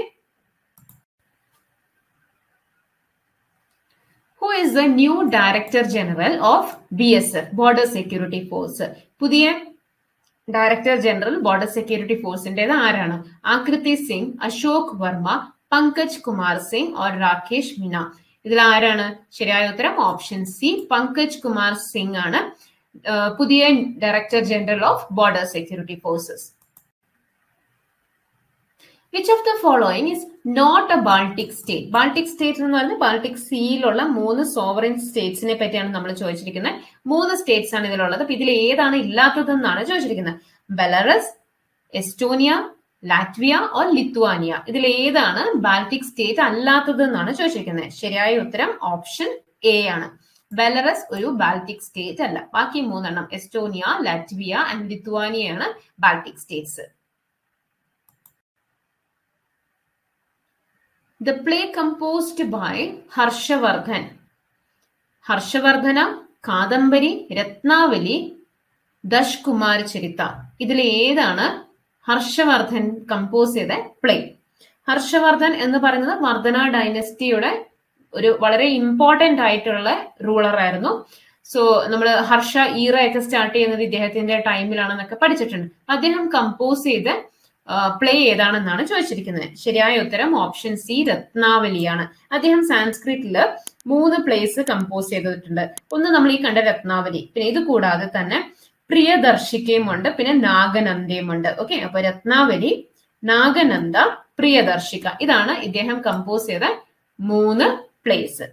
A: who is the new director general of B S F border security force പുതിയ ഡയറക്ടർ ജനറൽ ബോർഡർ സെക്യൂരിറ്റി ഫോഴ്സിന്റേത് ആരാണ് ആകൃതി സിംഗ് അശോക് വർമ്മ പങ്കജ് കുമാർ സിംഗ് ഓർ രാകേഷ് മീന ഇതിൽ ആരാണ് ശരിയായ ഉത്തരം ഓപ്ഷൻ സി പങ്കജ് കുമാർ സിംഗ് ആണ് പുതിയ director general of border security forces which of the following is not a Baltic state Baltic state എന്ന് പറഞ്ഞാൽ ബാൾട്ടിക് സീയിലുള്ള മൂന്ന് സോവറിൻ സ്റ്റേറ്റ്സിനെ പറ്റിയാണ് നമ്മൾ ചോദിച്ചിരിക്കുന്നത് മൂന്ന് സ്റ്റേറ്റ്സ് ആണ് ഇതിലുള്ളത് അപ്പൊ ഇതിൽ ഏതാണ് ഇല്ലാത്തതെന്നാണ് ചോദിച്ചിരിക്കുന്നത് Belarus Estonia Latvia or Lithuania ഇതിൽ ഏതാണ് ബാൾട്ടിക് സ്റ്റേറ്റ് അല്ലാത്തത് എന്നാണ് ചോദിച്ചിരിക്കുന്നത് ശരിയായ ഉത്തരം ഓപ്ഷൻ എ ആണ് ബെലറസ് ഒരു ബാൾട്ടിക് സ്റ്റേറ്റ് അല്ല ബാക്കി മൂന്നെണ്ണം എസ്റ്റോനിയ ലാറ്റ്വിയ ആൻഡ് ലിത്വാനിയയാണ് Baltic states The play composed by Harshavardhan Harshavardhana Kadambari Ratnavali Dash Kumar Charita ഇതിൽ ഏതാണ് ഹർഷവർദ്ധൻ കമ്പോസ് ചെയ്ത പ്ലേ ഹർഷവർദ്ധൻ എന്ന് പറയുന്നത് മർദ്ദന ഡൈനസ്റ്റിയുടെ ഒരു വളരെ ഇമ്പോർട്ടന്റ് ആയിട്ടുള്ള റൂളർ ആയിരുന്നു സോ നമ്മൾ ഹർഷ ഈറ ഒക്കെ സ്റ്റാർട്ട് ചെയ്യുന്നത് ഇദ്ദേഹത്തിന്റെ ടൈമിലാണെന്നൊക്കെ പഠിച്ചിട്ടുണ്ട് അദ്ദേഹം കമ്പോസ് ചെയ്ത പ്ലേ ഏതാണെന്നാണ് ചോദിച്ചിരിക്കുന്നത് ശരിയായ ഉത്തരം ഓപ്ഷൻ സി രത്നാവലിയാണ് അദ്ദേഹം സാൻസ്ക്രിറ്റില് മൂന്ന് പ്ലേസ് കമ്പോസ് ചെയ്തിട്ടുണ്ട് ഒന്ന് നമ്മൾ ഈ കണ്ട രത്നാവലി പിന്നെ ഇത് കൂടാതെ തന്നെ പ്രിയദർശിക്കയും ഉണ്ട് പിന്നെ നാഗനന്ദയും ഉണ്ട് ഓക്കെ അപ്പൊ രത്നാവലി നാഗനന്ദ പ്രിയദർശിക ഇതാണ് ഇദ്ദേഹം കമ്പോസ് ചെയ്ത മൂന്ന് പ്ലേസ്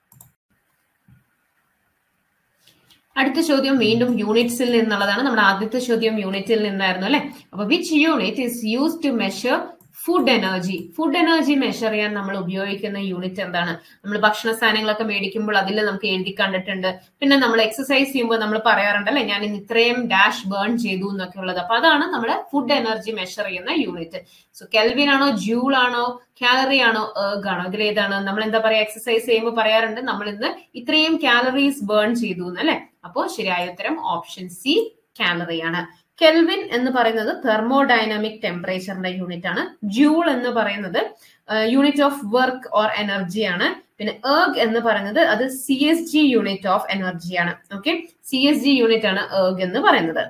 A: അടുത്ത ചോദ്യം വീണ്ടും യൂണിറ്റ്സിൽ നിന്നുള്ളതാണ് നമ്മുടെ ആദ്യത്തെ ചോദ്യം യൂണിറ്റിൽ നിന്നായിരുന്നു അല്ലെ അപ്പൊ which unit is use to measure food energy food energy measure ചെയ്യാൻ നമ്മൾ ഉപയോഗിക്കുന്ന യൂണിറ്റ് എന്താണ് നമ്മൾ ഭക്ഷണ സാധനങ്ങളൊക്കെ മേടിക്കുമ്പോൾ അതിൽ നമുക്ക് എഴുതി കണ്ടിട്ടുണ്ട് പിന്നെ നമ്മൾ എക്സസൈസ് ചെയ്യുമ്പോൾ നമ്മൾ പറയാറുണ്ട് അല്ലെ ഞാൻ ഇന്ന് ഇത്രയും ഡാഷ് ബേൺ ചെയ്തു എന്നൊക്കെ ഉള്ളത് അപ്പൊ അതാണ് നമ്മുടെ ഫുഡ് എനർജി മെഷർ ചെയ്യുന്ന യൂണിറ്റ് സോ കെൽവിൻ ആണോ ജൂൾ ആണോ കാലറി ആണോ ഏർഗ് ആണോ ഇതിൽ ഏതാണ് നമ്മൾ എന്താ പറയാ എക്സസൈസ് ചെയ്യുമ്പോൾ പറയാറുണ്ട് നമ്മൾ ഇന്ന് ഇത്രയും കാലറീസ് ബേൺ ചെയ്തു എന്ന് അല്ലെ അപ്പോൾ ശരിയായ ഉത്തരം ഓപ്ഷൻ സി കാലറി ആണ് കെൽവിൻ എന്ന് പറയുന്നത് തെർമോഡൈനാമിക് ടെമ്പറേച്ചറിന്റെ യൂണിറ്റ് ആണ് ജൂൾ എന്ന് പറയുന്നത് unit of work or energy ആണ് പിന്നെ ഏർഗ് എന്ന് പറയുന്നത് അത് C S G unit of energy ആണ് okay C S G unit ആണ് ഏർഗ് എന്ന് പറയുന്നത്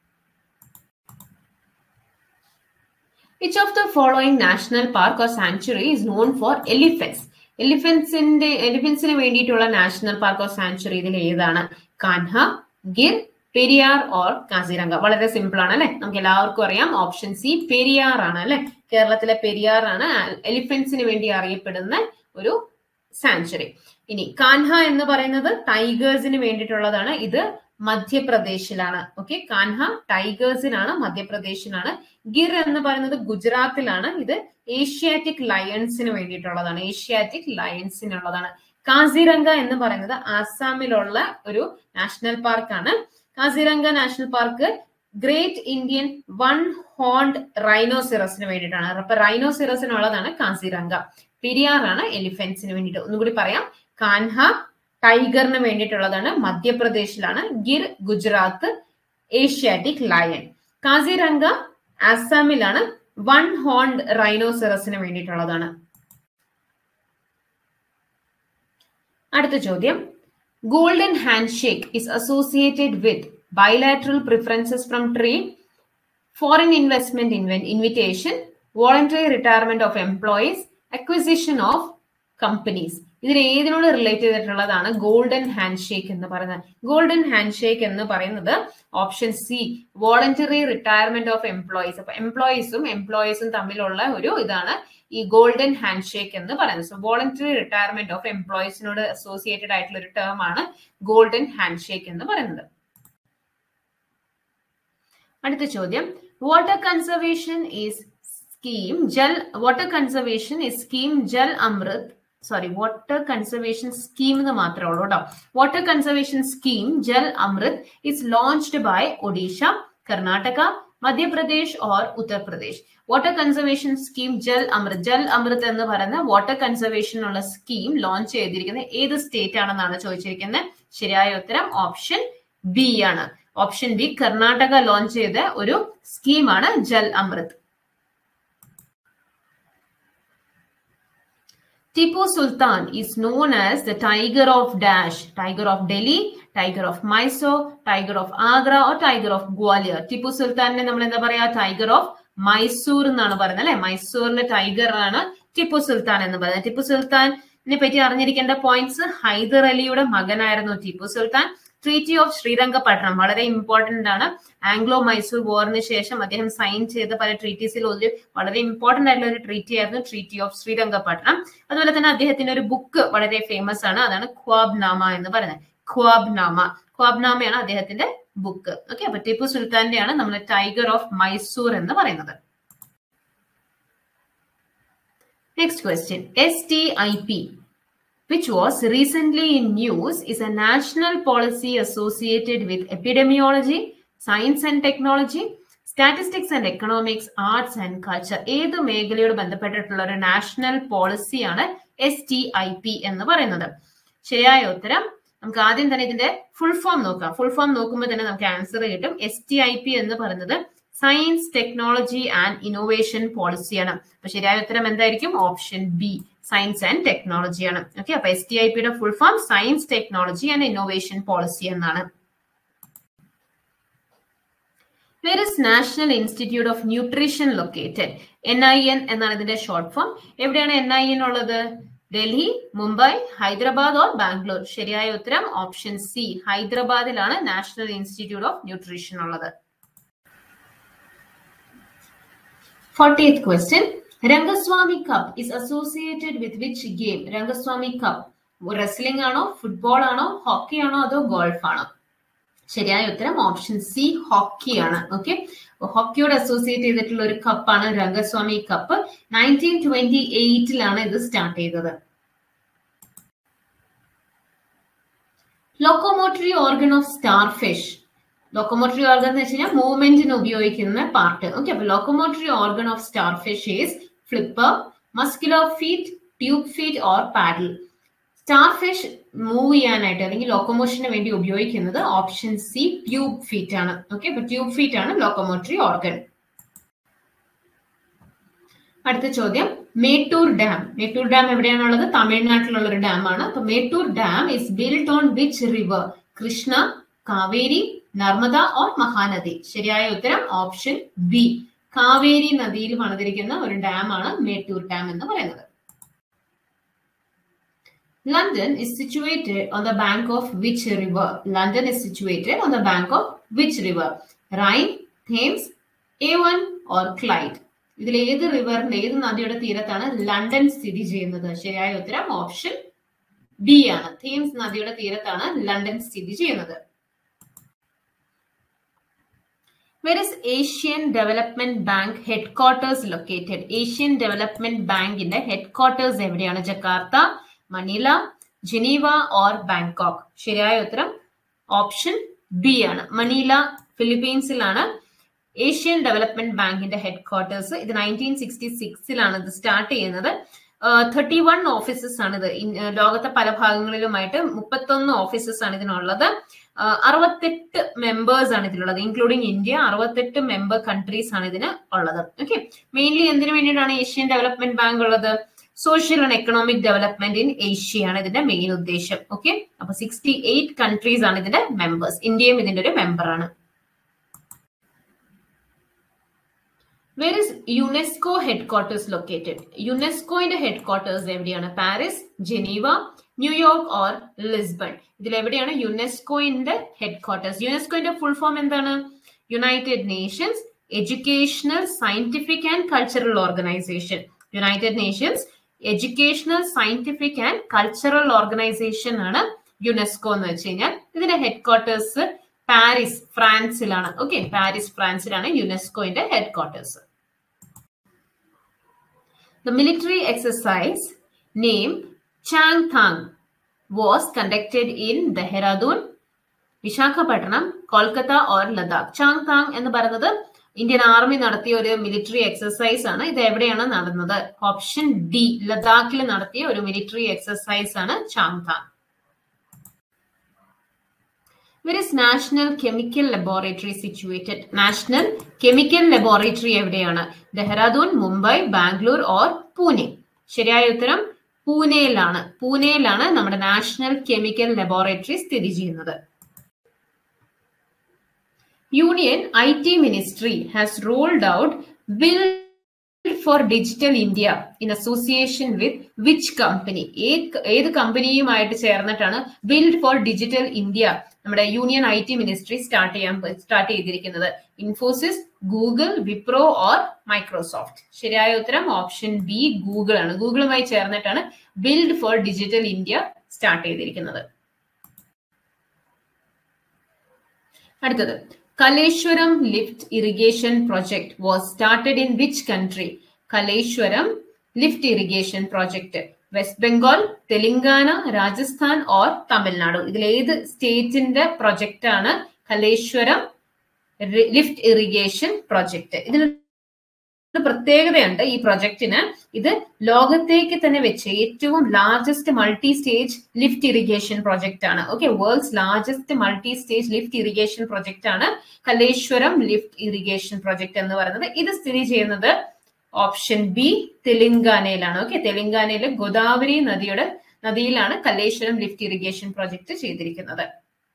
A: which of the following national park or sanctuary is known for elephants എലിഫൻസിന്റെ എലിഫൻസിന് വേണ്ടിയിട്ടുള്ള നാഷണൽ പാർക്ക് ഓർ സാങ്ച്വറി ഇതിൽ ഏതാണ് കാൻഹ ഗിർ പെരിയാർ ഓർ കാസിരംഗ വളരെ സിമ്പിൾ ആണ് അല്ലെ നമുക്ക് എല്ലാവർക്കും അറിയാം ഓപ്ഷൻ സി പെരിയാർ ആണ് അല്ലെ കേരളത്തിലെ പെരിയാർ ആണ് എലിഫന്റ്സിന് വേണ്ടി അറിയപ്പെടുന്ന ഒരു സാങ്ച്വറി ഇനി കാൻഹ എന്ന് പറയുന്നത് ടൈഗേഴ്സിന് വേണ്ടിയിട്ടുള്ളതാണ് ഇത് മധ്യപ്രദേശിലാണ് ഓക്കെ കാൻഹ ടൈഗേഴ്സിനാണ് മധ്യപ്രദേശിലാണ് ഗിർ എന്ന് പറയുന്നത് ഗുജറാത്തിലാണ് ഇത് ഏഷ്യാറ്റിക് ലയൺസിന് വേണ്ടിയിട്ടുള്ളതാണ് ഏഷ്യാറ്റിക് ലയൺസിനുള്ളതാണ് കാസിരംഗ എന്ന് പറയുന്നത് ആസാമിലുള്ള ഒരു നാഷണൽ പാർക്കാണ് Kaziranga national park great Indian one horned റൈനോസിറസിന് വേണ്ടിയിട്ടാണ് അപ്പൊ റൈനോസിറസിനുള്ളതാണ് കാസിരംഗ പെരിയാറാണ് എലിഫന്റ്സിന് വേണ്ടിയിട്ട് ഒന്നുകൂടി പറയാം കാൻഹ ടൈഗറിന് വേണ്ടിയിട്ടുള്ളതാണ് മധ്യപ്രദേശിലാണ് ഗിർ ഗുജറാത്ത് ഏഷ്യാറ്റിക് ലയൺ കാസിരംഗ ആസാമിലാണ് വൺ ഹോൺഡ് റൈനോസിറസിന് വേണ്ടിയിട്ടുള്ളതാണ് അടുത്ത ചോദ്യം golden handshake is associated with bilateral preferences from trade foreign investment invitation voluntary retirement of employees acquisition of companies ഇതിൽ ഏതിനോട് റിലേറ്റ് ചെയ്തിട്ടുള്ളതാണ് ഗോൾഡൻ ഹാൻഡ് ഷേക്ക് എന്ന് പറയുന്നത് ഗോൾഡൻ ഹാൻഡ് ഷേക്ക് എന്ന് പറയുന്നത് option C voluntary retirement of employees അപ്പൊ എംപ്ലോയീസും എംപ്ലോയീസും തമ്മിലുള്ള ഒരു ഇതാണ് ഈ ഗോൾഡൻ ഹാൻഡ് ഷേക്ക് എന്ന് പറയുന്നത് സോ വോളണ്ടറി റിട്ടയർമെന്റ് ഓഫ് എംപ്ലോയീസിനോട് അസോസിയേറ്റഡ് ആയിട്ടുള്ള ഒരു ടേം ആണ് ഗോൾഡൻ ഹാൻഡ് ഷേക്ക് എന്ന് പറയുന്നത് അടുത്ത ചോദ്യം water conservation is scheme Jal water conservation is scheme Jal Amrit sorry water conservation scheme എന്ന് മാത്രമേ ഉള്ളൂ കേട്ടോ water conservation scheme Jal Amrit is launched by Odisha Karnataka Madhya Pradesh or Uttar Pradesh water conservation scheme Jal അമൃത് ജൽ അമൃത് എന്ന് പറയുന്ന വാട്ടർ കൺസർവേഷൻ ഉള്ള സ്കീം ലോഞ്ച് ചെയ്തിരിക്കുന്നത് ഏത് സ്റ്റേറ്റ് ആണെന്നാണ് ചോദിച്ചിരിക്കുന്നത് ശരിയായ ഉത്തരം ഓപ്ഷൻ ബി ആണ് ഓപ്ഷൻ ബി കർണാടക ലോഞ്ച് ചെയ്ത ഒരു സ്കീമാണ് ജൽ അമൃത് Tipu Sultan is known as the Tiger of Dash, Tiger of Delhi, Tiger of Mysore, Tiger of Agra or Tiger of Gwalior. Tipu സുൽത്താനെ നമ്മൾ എന്താ പറയാ ടൈഗർ ഓഫ് മൈസൂർ എന്നാണ് പറയുന്നത് അല്ലെ മൈസൂറിലെ ടൈഗർ ആണ് ടിപ്പു സുൽത്താൻ എന്ന് പറയുന്നത് ടിപ്പു സുൽത്താനെ പറ്റി അറിഞ്ഞിരിക്കേണ്ട പോയിന്റ്സ് ഹൈദർ അലിയുടെ മകനായിരുന്നു ടിപ്പു സുൽത്താൻ ട്രീറ്റി ഓഫ് ശ്രീരംഗപട്ടണം വളരെ ഇമ്പോർട്ടന്റ് ആണ് ആംഗ്ലോ മൈസൂർ വാറിന് ശേഷം അദ്ദേഹം സൈൻ ചെയ്ത പല ട്രീറ്റീസിൽ ഒരു വളരെ ഇമ്പോർട്ടന്റ് ആയിട്ടുള്ള ഒരു ട്രീറ്റി ആയിരുന്നു ട്രീറ്റി ഓഫ് ശ്രീരംഗപട്ടണം അതുപോലെ തന്നെ അദ്ദേഹത്തിന്റെ ഒരു ബുക്ക് വളരെ ഫേമസ് ആണ് അതാണ് ഖ്വാബ് നാമ എന്ന് പറയുന്നത് ഖ്വാബ് നാമ ഖ്വാബ് നാമയാണ് അദ്ദേഹത്തിന്റെ ബുക്ക് ഓക്കെ അപ്പൊ ടിപ്പു സുൽത്താന്റെയാണ് നമ്മൾ ടൈഗർ ഓഫ് മൈസൂർ എന്ന് പറയുന്നത് next question S T I P which was recently in news, is a national policy associated with epidemiology, science and technology, statistics and economics arts and culture ഏത് മേഖലയോട് ബന്ധപ്പെട്ടിട്ടുള്ള ഒരു national പോളിസിയാണ് S T I P എന്ന് പറയുന്നത് ശരിയായ ഉത്തരം നമുക്ക് ആദ്യം തന്നെ ഇതിന്റെ ഫുൾ ഫോം നോക്കാം ഫുൾ ഫോം നോക്കുമ്പോൾ തന്നെ നമുക്ക് ആൻസർ കിട്ടും എസ് ടി ഐ പി എന്ന് പറയുന്നത് സയൻസ് ടെക്നോളജി ആൻഡ് ഇന്നോവേഷൻ പോളിസിയാണ് അപ്പൊ ശരിയായ ഉത്തരം എന്തായിരിക്കും option B science and technology ആണ് ഓക്കെ അപ്പൊ എസ് ടി ഐ പിയുടെ full form science technology and innovation policy എന്നാണ് where is national institute of nutrition located N I N എന്നാണ് ഇതിന്റെ ഷോർട്ട് ഫോം എവിടെയാണ് എൻ ഐ എൻ ഉള്ളത് Delhi Mumbai Hyderabad or Bangalore ശരിയായ ഉത്തരം ഓപ്ഷൻ സി ഹൈദരാബാദിലാണ് നാഷണൽ ഇൻസ്റ്റിറ്റ്യൂട്ട് ഓഫ് ന്യൂട്രീഷൻ ഉള്ളത് fortieth question Rangaswamy cup is associated with which game Rangaswamy cup wrestling ആണോ football ആണോ ഹോക്കി ആണോ അതോ ഗോൾഫ് ആണോ ശരിയായ ഉത്തരം ഓപ്ഷൻ സി ഹോക്കിയാണ് ഓക്കെ ഹോക്കിയോട് അസോസിയേറ്റ് ചെയ്തിട്ടുള്ള ഒരു കപ്പാണ് രംഗസ്വാമി കപ്പ് നയൻറ്റീൻ ട്വന്റി എയ്റ്റിലാണ് ഇത് സ്റ്റാർട്ട് ചെയ്തത് locomotory organ of starfish locomotory organ എന്ന് വെച്ച് കഴിഞ്ഞാൽ മൂവ്മെന്റിന് ഉപയോഗിക്കുന്ന പാർട്ട് ഓക്കെ അപ്പൊ locomotory organ of starfish is flipper muscular feet tube feet or paddle starfish move ചെയ്യാനായിട്ട് അല്ലെങ്കിൽ ലോക്കോമോഷന് വേണ്ടി ഉപയോഗിക്കുന്നത് ഓപ്ഷൻ സി ട്യൂബ് ഫീറ്റ് ആണ് ഓക്കെ അപ്പൊ ട്യൂബ് ഫീറ്റ് ആണ് ലോക്കോമോട്ടറി ഓർഗൻ അടുത്ത ചോദ്യം മേട്ടൂർ ഡാം മേട്ടൂർ ഡാം എവിടെയാണുള്ളത് തമിഴ്നാട്ടിലുള്ള ഒരു ഡാം ആണ് അപ്പൊ Mettur dam is build on which river Krishna Kaveri Narmada or Mahanadi ശരിയായ ഉത്തരം ഓപ്ഷൻ ബി കാവേരി നദിയിൽ പണിതിരിക്കുന്ന ഒരു ഡാം ആണ് മേട്ടൂർ ഡാം എന്ന് പറയുന്നത് London is situated on the bank of which river? London is situated on the bank of which river? Rhine, Thames, Avon or Clyde? ഇതിൽ ഏത് റിവറിന്റെ ഏത് നദിയുടെ തീരത്താണ് ലണ്ടൻ സ്ഥിതി ചെയ്യുന്നത് ശരിയായ ഉത്തരം ഓപ്ഷൻ ബി ആണ് തേംസ് നദിയുടെ തീരത്താണ് ലണ്ടൻ സ്ഥിതി ചെയ്യുന്നത് Where is Asian Development Bank headquarters located? Asian Development Bank in the headquarters എവിടെയാണ് Jakarta Manila Geneva or Bangkok ശരിയായ ഉത്തരം ഓപ്ഷൻ ബി ആണ് മണീല ഫിലിപ്പീൻസിലാണ് ഏഷ്യൻ ഡെവലപ്മെന്റ് ബാങ്കിന്റെ ഹെഡ്ക്വാർട്ടേഴ്സ് ഇത് നയൻറ്റീൻ സിക്സ്റ്റി സിക്സിലാണ് ഇത് സ്റ്റാർട്ട് ചെയ്യുന്നത് തേർട്ടി വൺ ഓഫീസസ് ആണ് ഇത് ലോകത്തെ പല ഭാഗങ്ങളിലുമായിട്ട് മുപ്പത്തൊന്ന് ഓഫീസസ് ആണ് ഇതിനുള്ളത് അറുപത്തെട്ട് മെമ്പേഴ്സ് ആണ് ഇതിലുള്ളത് ഇൻക്ലൂഡിംഗ് ഇന്ത്യ അറുപത്തെട്ട് മെമ്പർ കൺട്രീസ് ആണ് ഇതിന് ഉള്ളത് ഓക്കെ മെയിൻലി എന്തിനു വേണ്ടിയിട്ടാണ് ഏഷ്യൻ ഡെവലപ്മെന്റ് ബാങ്ക് ഉള്ളത് social and economic development in Asia ആണ് ഇതിന്റെ മെയിൻ ഉദ്ദേശം ഓക്കെ അപ്പൊ സിക്സ്റ്റി എയ്റ്റ് കൺട്രീസ് ആണ് ഇതിന്റെ മെമ്പേഴ്സ് ഇന്ത്യയും ഇതിന്റെ ഒരു മെമ്പറാണ് where is UNESCO headquarters located യുനെസ്കോയുടെ ഹെഡ്ക്വാർട്ടേഴ്സ് എവിടെയാണ് Paris Geneva New York or Lisbon ഇതിൽ എവിടെയാണ് യുനെസ്കോയുടെ ഹെഡ്ക്വാർട്ടേഴ്സ് യുനെസ്കോയുടെ ഫുൾ ഫോം എന്താണ് united nations educational scientific and cultural organisation united nations educational scientific and cultural organisation ആണ് യുനെസ്കോ എന്ന് വെച്ച് കഴിഞ്ഞാൽ ഇതിന്റെ ഹെഡ്ക്വാർട്ടേഴ്സ് പാരീസ് ഫ്രാൻസിലാണ് ഓക്കെ പാരീസ് ഫ്രാൻസിലാണ് യുനെസ്കോയുടെ headquarters the military exercise name Chang Thang was conducted in Dehradun Visakhapatnam Kolkata or Ladakh Chang Thang എന്ന് പറയുന്നത് ഇന്ത്യൻ ആർമി നടത്തിയ ഒരു മിലിറ്ററി എക്സസൈസ് ആണ് ഇത് എവിടെയാണ് നടന്നത് ഓപ്ഷൻ ഡി ലഡാക്കിൽ നടത്തിയ ഒരു മിലിറ്ററി എക്സസൈസ് ആണ് Changthang where is national chemical laboratory situated national chemical laboratory എവിടെയാണ് ദെഹ്റാദൂൺ മുംബൈ ബാംഗ്ലൂർ ഓർ പൂനെ ശരിയായ ഉത്തരം പൂനെയിലാണ് പൂനെയിലാണ് നമ്മുടെ നാഷണൽ കെമിക്കൽ ലബോറട്ടറി സ്ഥിതി ചെയ്യുന്നത് union I T ministry has rolled out build for digital India in association with which company ഏത് കമ്പനിയുമായിട്ട് ചേർന്നിട്ടാണ് ബിൽഡ് ഫോർ ഡിജിറ്റൽ ഇന്ത്യ നമ്മുടെ union I T ministry start ചെയ്യാൻ സ്റ്റാർട്ട് ചെയ്തിരിക്കുന്നത് Infosys Google Wipro or Microsoft ശരിയായ ഉത്തരം ഓപ്ഷൻ ബി ഗൂഗിൾ ആണ് ഗൂഗിളുമായി ചേർന്നിട്ടാണ് build for digital India start ചെയ്തിരിക്കുന്നത് അടുത്തത് Kaleshwaram lift irrigation project was started in which country Kaleshwaram lift irrigation project west Bengal Telangana Rajasthan or Tamil Nadu ഇതിൽ ഏത് സ്റ്റേറ്റിന്റെ പ്രൊജക്റ്റ് ആണ് കലേശ്വരം ലിഫ്റ്റ് ഇറിഗേഷൻ പ്രോജക്റ്റ് ഇതിൽ പ്രത്യേകതയുണ്ട് ഈ പ്രൊജക്ടിന് ഇത് ലോകത്തേക്ക് തന്നെ വെച്ച് ഏറ്റവും largest multi stage lift irrigation project ആണ് okay world's largest multi stage lift irrigation project ആണ് കലേശ്വരം ലിഫ്റ്റ് ഇറിഗേഷൻ പ്രൊജക്ട് എന്ന് പറയുന്നത് ഇത് സ്ഥിതി ചെയ്യുന്നത് ഓപ്ഷൻ ബി തെലങ്കാനയിലാണ് ഓക്കെ തെലങ്കാനയിലെ ഗോദാവരി നദിയുടെ നദിയിലാണ് കലേശ്വരം ലിഫ്റ്റ് ഇറിഗേഷൻ പ്രൊജക്ട് ചെയ്തിരിക്കുന്നത്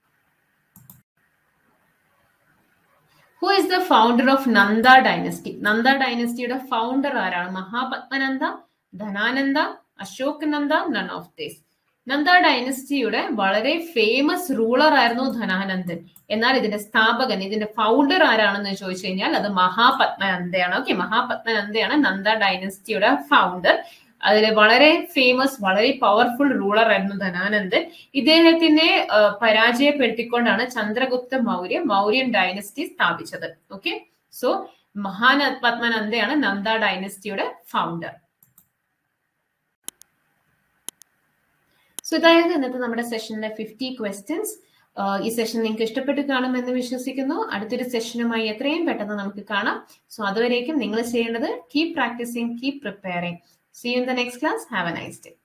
A: who is the founder of Nanda dynasty Nanda ഡൈനസ്റ്റിയുടെ ഫൗണ്ടർ ആരാണ് Mahapadmananda Dhanananda Ashok Nanda none of this Nanda ഡൈനസ്റ്റിയുടെ വളരെ ഫേമസ് റൂളർ ആയിരുന്നു ധനാനന്ദൻ എന്നാൽ ഇതിന്റെ സ്ഥാപകൻ ഇതിന്റെ ഫൗണ്ടർ ആരാണെന്ന് ചോദിച്ചു കഴിഞ്ഞാൽ അത് മഹാപത്മനന്ദയാണ് ഓക്കെ മഹാപത്മനന്ദയാണ് നന്ദ ഡൈനസ്റ്റിയുടെ ഫൗണ്ടർ അതിൽ വളരെ ഫേമസ് വളരെ പവർഫുൾ റൂളർ ആയിരുന്നു ധനാനന്ദൻ ഇദ്ദേഹത്തിനെ പരാജയപ്പെടുത്തിക്കൊണ്ടാണ് ചന്ദ്രഗുപ്ത മൗര്യ മൗര്യൻ ഡൈനസ്റ്റി സ്ഥാപിച്ചത് ഓക്കെ സോ മഹാന പത്മനന്ദയാണ് നന്ദ ഡൈനസ്റ്റിയുടെ ഫൗണ്ടർ സോ ഇതായത് ഇന്നത്തെ നമ്മുടെ സെഷനിലെ ഫിഫ്റ്റി ക്വസ്റ്റ്യൻസ് ഈ സെഷൻ നിങ്ങൾക്ക് ഇഷ്ടപ്പെട്ട് കാണുമെന്ന് വിശ്വസിക്കുന്നു അടുത്തൊരു സെഷനുമായി എത്രയും പെട്ടെന്ന് നമുക്ക് കാണാം സോ അതുവരേക്കും നിങ്ങൾ ചെയ്യേണ്ടത് keep practising keep preparing See you in the next class. Have a nice day.